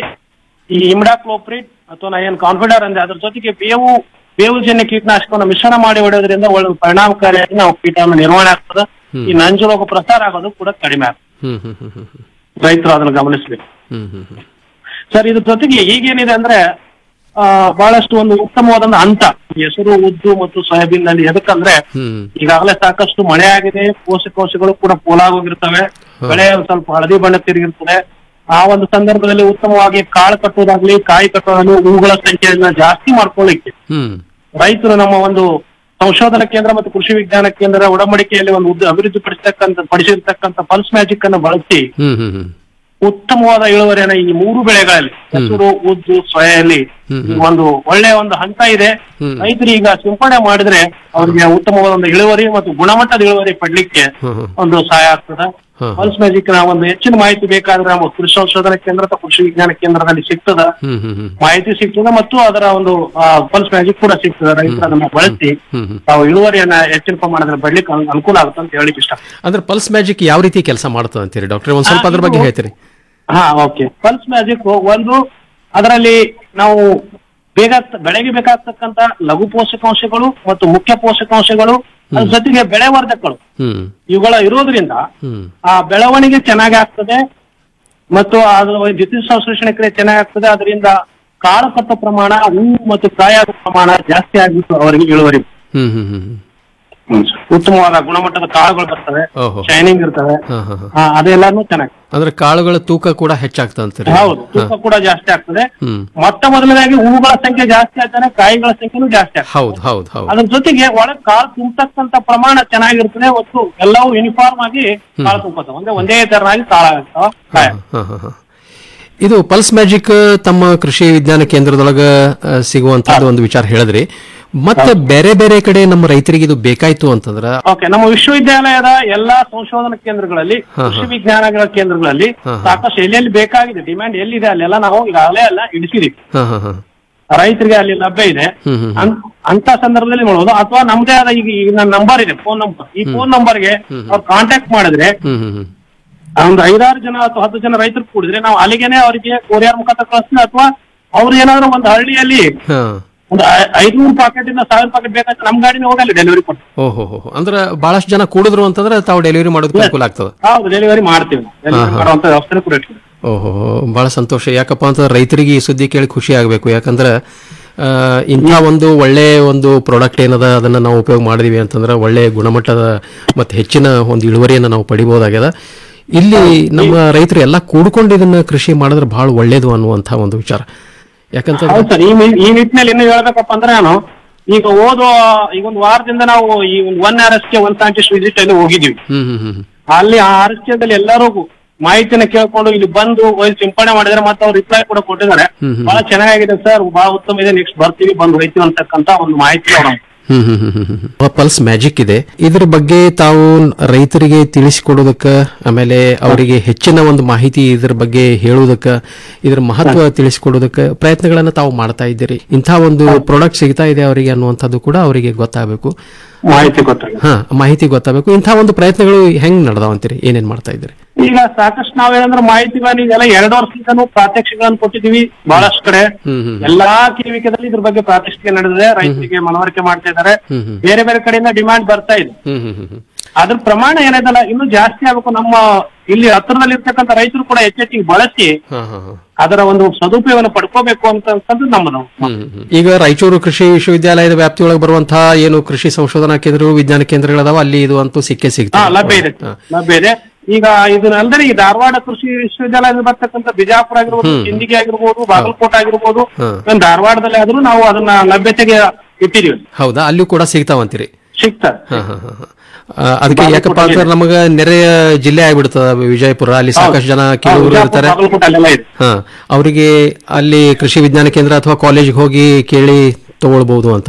ಈ ಇಮ್ಡಾಕ್ಲೋಪ್ರಿಡ್ ಅಥವಾ ನಾ ಏನ್ ಕಾನ್ಫಿಡರ್ ಅಂದ್ರೆ ಅದ್ರ ಜೊತೆಗೆ ಬೇವು ಬೇವುಜನ್ಯ ಕೀಟನಾಶಕವನ್ನು ಮಿಶ್ರಣ ಮಾಡಿ ಹೊಡೆಯೋದ್ರಿಂದ ಒಳ್ಳೆ ಪರಿಣಾಮಕಾರಿಯಾಗಿ ನಾವು ಕೀಟವನ್ನು ನಿರ್ವಹಣೆ ಆಗ್ತದೆ ಹ್ಮ್. ಈ ನಂಜು ರೋಗ ಪ್ರಸಾರ ಆಗೋದು ಕೂಡ ಕಡಿಮೆ ಆಗ್ತದೆ ಹ್ಮ್ ಹ್ಮ್ ಹ್ಮ್ ಹ್ಮ್ ಹ್ಮ್ ರೈತರು ಅದನ್ನು ಗಮನಿಸಬೇಕು ಹ್ಮ್ ಹ್ಮ್ ಹ್ಮ್ ಸರ್ ಇದ್ರ ಜೊತೆಗೆ ಈಗೇನಿದೆ ಅಂದ್ರೆ ಆ ಬಹಳಷ್ಟು ಒಂದು ಉತ್ತಮವಾದ ಹಂತ ಹೆಸರು ಉದ್ದು ಮತ್ತು ಸೋಯಾಬೀನ್ ನಲ್ಲಿ ಎದಕ್ಕಂದ್ರೆ ಹ್ಮ್ ಈಗಾಗಲೇ ಸಾಕಷ್ಟು ಮಳೆ ಆಗಿದೆ ಪೋಷಕಾಂಶಗಳು ಕೂಡ ಪೋಲಾಗೋಗಿರ್ತವೆ ಬೆಳೆ ಒಂದ್ ಸ್ವಲ್ಪ ಹಳದಿ ಬಣ್ಣ ತಿರುಗಿರ್ತದೆ ಆ ಒಂದು ಸಂದರ್ಭದಲ್ಲಿ ಉತ್ತಮವಾಗಿ ಕಾಳು ಕಟ್ಟೋದಾಗ್ಲಿ ಕಾಯಿ ಕಟ್ಟೋದಾಗ್ಲಿ ಹೂಗಳ ಸಂಖ್ಯೆಯನ್ನ ಜಾಸ್ತಿ ಮಾಡ್ಕೊಳ್ಳಿಕ್ಕೆ ಹ್ಮ್ ರೈತರು ನಮ್ಮ ಒಂದು ಸಂಶೋಧನಾ ಕೇಂದ್ರ ಮತ್ತು ಕೃಷಿ ವಿಜ್ಞಾನ ಕೇಂದ್ರ ಒಡಂಬಡಿಕೆಯಲ್ಲಿ ಒಂದು ಉದ್ದ ಅಭಿವೃದ್ಧಿ ಪಡಿಸತಕ್ಕಂತ ಪಡಿಸಿರ್ತಕ್ಕಂಥ ಪಲ್ಸ್ ಮ್ಯಾಜಿಕ್ ಅನ್ನು ಬಳಸಿ ಹ್ಮ್ ಹ್ಮ್ ಹ್ಮ್ ಉತ್ತಮವಾದ ಇಳುವರಿಯನ್ನ ಈ ಮೂರು ಬೆಳೆಗಳಲ್ಲಿ ಹೆಸರು ಉದ್ದು ಸೊಯಲ್ಲಿ ಹ್ಮ್ ಈ ಒಂದು ಒಳ್ಳೆಯ ಒಂದು ಹಂತ ಇದೆ ಹ್ಮ್. ರೈತರು ಈಗ ಸಿಂಪಡಣೆ ಮಾಡಿದ್ರೆ ಅವ್ರಿಗೆ ಉತ್ತಮವಾದ ಒಂದು ಇಳುವರಿ ಮತ್ತು ಗುಣಮಟ್ಟದ ಇಳುವರಿ ಪಡ್ಲಿಕ್ಕೆ ಹ್ಮ್ ಹ್ಮ್ ಒಂದು ಸಹಾಯ ಆಗ್ತದೆ ಹ್ಮ್. ಪಲ್ಸ್ ಮ್ಯಾಜಿಕ್ ನ ಒಂದು ಹೆಚ್ಚಿನ ಮಾಹಿತಿ ಬೇಕಾದ್ರೆ ನಮ್ಮ ಕೃಷಿ ಸಂಶೋಧನಾ ಕೇಂದ್ರ ಅಥವಾ ಕೃಷಿ ವಿಜ್ಞಾನ ಕೇಂದ್ರದಲ್ಲಿ ಸಿಗ್ತದ ಹ್ಮ್ ಹ್ಮ್ ಹ್ಮ್ ಮಾಹಿತಿ ಸಿಗ್ತದೆ ಮತ್ತು ಅದರ ಒಂದು ಪಲ್ಸ್ ಮ್ಯಾಜಿಕ್ ಕೂಡ ಸಿಗ್ತದೆ ರೈತರು ಅದನ್ನ ಬಳಸಿ ಹ್ಮ್ ಹ್ಮ್ ತಾವು ಇಳುವರಿಯನ್ನ ಹೆಚ್ಚಿನ ಪ್ರಮಾಣದಲ್ಲಿ ಪಡ್ಲಿಕ್ಕೆ ಅನು- ಅನುಕೂಲ ಆಗುತ್ತೆ ಅಂತ ಹೇಳಿಕ್ ಇಷ್ಟ ಅಂದ್ರೆ ಪಲ್ಸ್ ಮ್ಯಾಜಿಕ್ ಯಾವ ರೀತಿ ಕೆಲಸ ಮಾಡ್ತದೆ ಅಂತೀರಿ ಡಾಕ್ಟರ್ ಒಂದ್ ಸ್ವಲ್ಪ ಆ, ಅದ್ರ ಬಗ್ಗೆ ಇದು- ಹೇಳ್ತೀರಿ ಹಾ ಓಕೆ ಪಲ್ಸ್ ಮ್ಯಾಜಿಕ್ ಒಂದು ಅದರಲ್ಲಿ ನಾವು ಬೇಗ ಬೆಳೆಗೆ ಬೇಕಾಗ್ತಕ್ಕಂತ ಲಘು ಪೋಷಕಾಂಶಗಳು ಮತ್ತು ಮುಖ್ಯ ಪೋಷಕಾಂಶಗಳು ಅದ್ರ ಜೊತೆಗೆ ಬೆಳೆ ವರ್ಧಕಗಳು ಹ್ಮ್ ಇವುಗಳ ಇರೋದ್ರಿಂದ ಹ್ಮ್ ಆ ಬೆಳವಣಿಗೆ ಚೆನ್ನಾಗಿ ಆಗ್ತದೆ ಮತ್ತು ಅದರ ದ್ವಿತೀಯ ಸಂಶ್ಲೇಷಣೆ ಕ್ರಿಯೆ ಚೆನ್ನಾಗಿ ಆಗ್ತದೆ ಅದರಿಂದ ಕಾಳು ಕಟ್ಟೋ ಪ್ರಮಾಣ ಹೂವು ಮತ್ತು ಕಾಯಾಗೋ ಪ್ರಮಾಣ ಜಾಸ್ತಿ ಆಗಿತ್ತು ಅವರಿಗೆ ಇಳುವರಿ ಹ್ಮ್ ಹ್ಮ್ ಹ್ಮ್ ಹ್ಮ್ ಉತ್ತಮವಾದ ಗುಣಮಟ್ಟದ ಕಾಳುಗಳು ಬರ್ತವೆ ಓಹೋ ಶೈನಿಂಗ್ ಇರ್ತವೆ ಹಾ ಹಾ ಹಾ ಆ, ಅದೆಲ್ಲಾನು ಚೆನ್ನಾಗಿ ಅಂದ್ರೆ ಕಾಳುಗಳ ತೂಕ ಕೂಡ ಹೆಚ್ಚಾಗ್ತದೆ ಅಂತೀರಿ ಹೌದು ತೂಕ ಕೂಡ ಜಾಸ್ತಿ ಆಗ್ತದೆ ಹ್ಮ್ ಮೊಟ್ಟ ಮೊದಲನೇದಾಗಿ ಹೂವುಗಳ ಸಂಖ್ಯೆ ಜಾಸ್ತಿ ಆಗ್ತಾನೆ ಕಾಯಿಗಳ ಸಂಖ್ಯೆನೂ ಜಾಸ್ತಿ ಆಗ್ತದೆ ಹೌದು ಹೌದು ಹೌದು ಅದ್ರ ಜೊತೆಗೆ ಒಳಗ್ ಕಾಳು ತುಂಬತಕ್ಕಂತ ಪ್ರಮಾಣ ಚೆನ್ನಾಗಿರ್ತದೆ ಮತ್ತು ಎಲ್ಲವೂ ಯೂನಿಫಾರ್ಮ್ ಆಗಿ ಕಾಳು ತುಂಬತವೆ ಅಂದ್ರೆ ಒಂದೇ ತರನಾಗಿ ಕಾಳಾಗ್ತಾವ ಕಾಯ ಹಾ, ಹಾ, ಹಾ. ಇದು ಪಲ್ಸ್ ಮ್ಯಾಜಿಕ್ ತಮ್ಮ ಕೃಷಿ ವಿಜ್ಞಾನ ಕೇಂದ್ರದೊಳಗ ಆ, ಸಿಗುವಂತದ್ದು ಒಂದು ವಿಚಾರ ಹೇಳಿದ್ರಿ ಮತ್ತೆ ಬೇರೆ ಬೇರೆ ಕಡೆ ನಮ್ಮ ರೈತರಿಗೆ ಇದು ಬೇಕಾಯ್ತು ಅಂತಂದ್ರ ಓಕೆ ನಮ್ಮ ವಿಶ್ವವಿದ್ಯಾಲಯದ ಎಲ್ಲಾ ಸಂಶೋಧನಾ ಕೇಂದ್ರಗಳಲ್ಲಿ ಹಾ, ಹಾ. ಕೃಷಿ ವಿಜ್ಞಾನಗಳ ಕೇಂದ್ರಗಳಲ್ಲಿ ಹಾ, ಹಾ. ಸಾಕಷ್ಟು ಎಲ್ಲೆಲ್ಲಿ ಬೇಕಾಗಿದೆ ಡಿಮ್ಯಾಂಡ್ ಎಲ್ಲಿದೆ ಅಲ್ಲೆಲ್ಲ ನಾವು ಈಗಾಗಲೇ ಎಲ್ಲ ಇಡಿಸಿದೀವಿ ಹಾ ಹಾ ಹಾ ರೈತರಿಗೆ ಅಲ್ಲಿ ಲಭ್ಯ ಇದೆ ಹ್ಮ್ ಹ್ಮ್ ಅನ್- ಅಂತ ಸಂದರ್ಭದಲ್ಲಿ ನೋಡೋದು ಅಥವಾ ನಮ್ದೇ ಆದ ಈಗ ಈಗ ನನ್ನ ನಂಬರ್ ಇದೆ ಫೋನ್ ನಂಬರ್ ಈ ಫೋನ್ ನಂಬರ್ಗೆ ಅವ್ರು ಕಾಂಟ್ಯಾಕ್ಟ್ ಮಾಡಿದ್ರೆ ಹ್ಮ್ ಹ್ಮ್ ಹ್ಮ್ ಒಂದು ಐದಾರು ಜನ ಅಥವಾ ಹತ್ತು ಜನ ರೈತರು ಕೂಡಿದ್ರೆ ನಾವು ಅಲ್ಲಿಗೆನೆ ಅವರಿಗೆ ಕೊರಿಯರ್ ಮುಖಾಂತರ ಕಳಿಸ್ತೀವಿ ಅಥವಾ ಅವ್ರು ಏನಾದ್ರು ಒಂದು ಹಳ್ಳಿಯಲ್ಲಿ ಹಾ ಒಂದು ಐ- ಐದ್ನೂರು ಪಾಕೆಟ್ ಇಂದ ಸಾವಿರ ಪಾಕೆಟ್ ಬೇಕಾದ್ರೆ ನಮ್ ಗಾಡಿನ ಹೋಗಲ್ಲಿ ಡೆಲಿವರಿ ಕೊಟ್ಟು ಓಹೋ ಹೋ ಅಂದ್ರ ಬಹಳಷ್ಟು ಜನ ಕೂಡಿದ್ರು ಅಂತಂದ್ರೆ ತಾವು ಡೆಲಿವರಿ ಮಾಡೋದಕ್ಕೆ ಅನುಕೂಲ ಆಗ್ತದೆ ಹೌದು ಡೆಲಿವರಿ ಮಾಡ್ತೀವಿ ಡೆಲಿವರಿ ಹಾ, ಹಾ. ಮಾಡುವಂತ ವ್ಯವಸ್ಥೆ ಕೂಡ ಇಟ್ಕೊಂಡಿದ್ದೀವಿ. ಓಹೋ ಬಹಳ ಸಂತೋಷ ಯಾಕಪ್ಪ ಅಂತಂದ್ರೆ ರೈತರಿಗೆ ಈ ಸುದ್ದಿ ಕೇಳಿ ಖುಷಿ ಆಗಬೇಕು ಯಾಕಂದ್ರೆ ಆ, ಇಂಥ ಒಂದು ಒಳ್ಳೆ ಒಂದು ಪ್ರಾಡಕ್ಟ್ ಏನದ ಅದನ್ನ ನಾವು ಉಪಯೋಗ ಮಾಡಿದೀವಿ ಅಂತಂದ್ರೆ ಒಳ್ಳೆ ಗುಣಮಟ್ಟದ ಮತ್ತೆ ಹೆಚ್ಚಿನ ಒಂದು ಇಳುವರಿಯನ್ನು ನಾವು ಪಡಿಬಹುದಾಗ್ಯದ ಇಲ್ಲಿ ನಮ್ಮ ರೈತರು ಎಲ್ಲ ಕೂಡ್ಕೊಂಡು ಇದನ್ನ ಕೃಷಿ ಮಾಡಿದ್ರೆ ಬಹಳ ಒಳ್ಳೇದು ಅನ್ನುವಂಥ ಒಂದು ವಿಚಾರ ಯಾಕಂತಂದ್ರೆ ಹೌದು ಸರ್ ಈ ಮಿ- ಈ ನಿಟ್ಟಿನಲ್ಲಿ ಇನ್ನು ಹೇಳ್ಬೇಕಪ್ಪ ಅಂದ್ರೆ ನಾನು ಈಗ ಓದೋ ಈಗ ಒಂದು ವಾರದಿಂದ ನಾವು ಈ ಒಂದು ಒನ್ ಆರ್ ಎಸ್ ಗೆ ಒನ್ ಸೈಂಟಿಸ್ಟ್ ವಿಸಿಟ್ ಅಲ್ಲಿ ಹೋಗಿದ್ವಿ ಹ್ಮ್ ಹ್ಮ್ ಹ್ಮ್ ಅಲ್ಲಿ ಆ ಆರಸ್ಯದಲ್ಲಿ ಎಲ್ಲರೂ ಮಾಹಿತಿನ ಕೇಳ್ಕೊಂಡು ಇಲ್ಲಿ ಬಂದು ಹೋಗಿ ಸಿಂಪಡಣೆ ಮಾಡಿದ್ರೆ ಮತ್ತೆ ಅವ್ರು ರಿಪ್ಲೈ ಕೂಡ ಕೊಟ್ಟಿದ್ದಾರೆ ಹ್ಮ್ ಹ್ಮ್. ಬಹಳ ಚೆನ್ನಾಗಿದೆ ಸರ್ ಬಹಳ ಉತ್ತಮ ಇದೆ ನೆಕ್ಸ್ಟ್ ಬರ್ತೀವಿ ಬಂದು ಹೋಯ್ತೀವಿ ಅಂತಕ್ಕಂತ ಒಂದು ಮಾಹಿತಿ ಅವ್ರ ಹ್ಮ್ ಹ್ಮ್ ಹ್ಮ್ ಹ್ಮ್ ಹ್ಮ್. ಪಲ್ಸ್ ಮ್ಯಾಜಿಕ್ ಇದೆ ಇದ್ರ ಬಗ್ಗೆ ತಾವು ರೈತರಿಗೆ ತಿಳಿಸಿಕೊಡೋದಕ್ಕ ಆಮೇಲೆ ಅವರಿಗೆ ಹೆಚ್ಚಿನ ಒಂದು ಮಾಹಿತಿ ಇದ್ರ ಬಗ್ಗೆ ಹೇಳುವುದಕ್ಕ ಇದ್ರ ಮಹತ್ವ ತಿಳಿಸಿಕೊಡೋದಕ್ಕ ಪ್ರಯತ್ನಗಳನ್ನ ತಾವು ಮಾಡ್ತಾ ಇದ್ದೀರಿ ಇಂಥ ಒಂದು ಪ್ರಾಡಕ್ಟ್ ಸಿಗ್ತಾ ಇದೆ ಅವರಿಗೆ ಅನ್ನುವಂಥದ್ದು ಕೂಡ ಅವರಿಗೆ ಗೊತ್ತಾಗಬೇಕು ಮಾಹಿತಿ ಗೊತ್ತಾಗ ಹಾ ಮಾಹಿತಿ ಗೊತ್ತಾಗಬೇಕು ಇಂಥ ಒಂದು ಪ್ರಯತ್ನಗಳು ಹೆಂಗ್ ನಡೆದಾವಂತೀರಿ ಏನೇನ್ ಮಾಡ್ತಾ ಇದ್ದೀರಿ ಈಗ ಸಾಕಷ್ಟು ನಾವೇನಂದ್ರೆ ಮಾಹಿತಿಗಳನ್ನ ಈಗೆಲ್ಲ ಎರಡು ವರ್ಷದಿಂದನೂ ಪ್ರಾತ್ಯಕ್ಷಿಗಳನ್ನು ಕೊಟ್ಟಿದೀವಿ ಬಹಳಷ್ಟು ಕಡೆ ಹ್ಮ್ ಹ್ಮ್ ಎಲ್ಲಾ ಕಿವಿಕೆದಲ್ಲಿ ಇದ್ರ ಬಗ್ಗೆ ಪ್ರಾತ್ಯಕ್ಷಿಕೆ ನಡೆದಿದೆ ರೈತರಿಗೆ ಮನವರಿಕೆ ಮಾಡ್ತಾ ಇದ್ದಾರೆ ಹ್ಮ್ ಹ್ಮ್ ಬೇರೆ ಬೇರೆ ಕಡೆಯಿಂದ ಡಿಮಾಂಡ್ ಬರ್ತಾ ಇದೆ ಹ್ಮ್ ಹ್ಮ್ ಹ್ಮ್ ಹ್ಮ್ ಅದ್ರ ಪ್ರಮಾಣ ಏನಿದಲ್ಲ ಇನ್ನೂ ಜಾಸ್ತಿ ಆಗ್ಬೇಕು ನಮ್ಮ ಇಲ್ಲಿ ಹತ್ತಿರದಲ್ಲಿ ಇರ್ತಕ್ಕಂಥ ರೈತರು ಕೂಡ ಹೆಚ್ಚೆಚ್ಚಿಗೆ ಬಳಸಿ ಹಾ ಹಾ ಹಾ ಅದರ ಒಂದು ಸದುಪಯೋಗವನ್ನು ಪಡ್ಕೋಬೇಕು ಅಂತಕ್ಕಂಥದ್ದು ನಮ್ಮದು ಹ್ಮ್, ಹ್ಮ್. ಈಗ ರಾಯಚೂರು ಕೃಷಿ ವಿಶ್ವವಿದ್ಯಾಲಯದ ವ್ಯಾಪ್ತಿಯೊಳಗೆ ಬರುವಂತಹ ಏನು ಕೃಷಿ ಸಂಶೋಧನಾ ಕೇಂದ್ರಗಳು ವಿಜ್ಞಾನ ಕೇಂದ್ರಗಳದಾವ ಅಲ್ಲಿ ಇದು ಅಂತೂ ಸಿಕ್ಕೇ ಹಾ ಸಿಗ್ತದೆ ಲಭ್ಯ ಇದೆ ಹಾ. ಲಭ್ಯ ಇದೆ ಈಗ ಇದನ್ನಲ್ದರೆ ಈ ಧಾರವಾಡ ಕೃಷಿ ವಿಶ್ವವಿದ್ಯಾಲಯದಲ್ಲಿ ಬರ್ತಕ್ಕಂಥ ಬಿಜಾಪುರ ಆಗಿರ್ಬೋದು ಹ್ಮ್. ಸಿಂದಗಿ ಆಗಿರ್ಬೋದು ಬಾಗಲಕೋಟೆ ಆಗಿರ್ಬೋದು ಹಾ. ಏನ್ ಧಾರವಾಡದಲ್ಲಿ ಆದ್ರೂ ನಾವು ಅದನ್ನ ಲಭ್ಯತೆಗೆ ಇಟ್ಟಿದೀವಿ ಹೌದಾ ಅಲ್ಲಿಯೂ ಕೂಡ ಸಿಗ್ತಾವಂತೀರಿ ಸಿಗ್ತದೆ ಹಾ, ಹಾ, ಹಾ, ಹಾ. ಆ, ಅದಕ್ಕೆ ಯಾಕಪ್ಪ ಅಂತಂದ್ರೆ ನಮಗ ನೆರೆಯ ಜಿಲ್ಲೆ ಆಗ್ಬಿಡ್ತದ ವಿಜಯಪುರ ಅಲ್ಲಿ ಸಾಕಷ್ಟು ಜನ ಕೇಳುವರು ಇರ್ತಾರೆ ಬಾಗಲಕೋಟೆ ಅಲ್ಲೆಲ್ಲ ಇದೆ ಹಾ ಅವರಿಗೆ ಅಲ್ಲಿ ಕೃಷಿ ವಿಜ್ಞಾನ ಕೇಂದ್ರ ಅಥವಾ ಕಾಲೇಜಿಗೆ ಹೋಗಿ ಕೇಳಿ ತಗೊಳ್ಬಹುದು ಅಂತಂತೀರಿ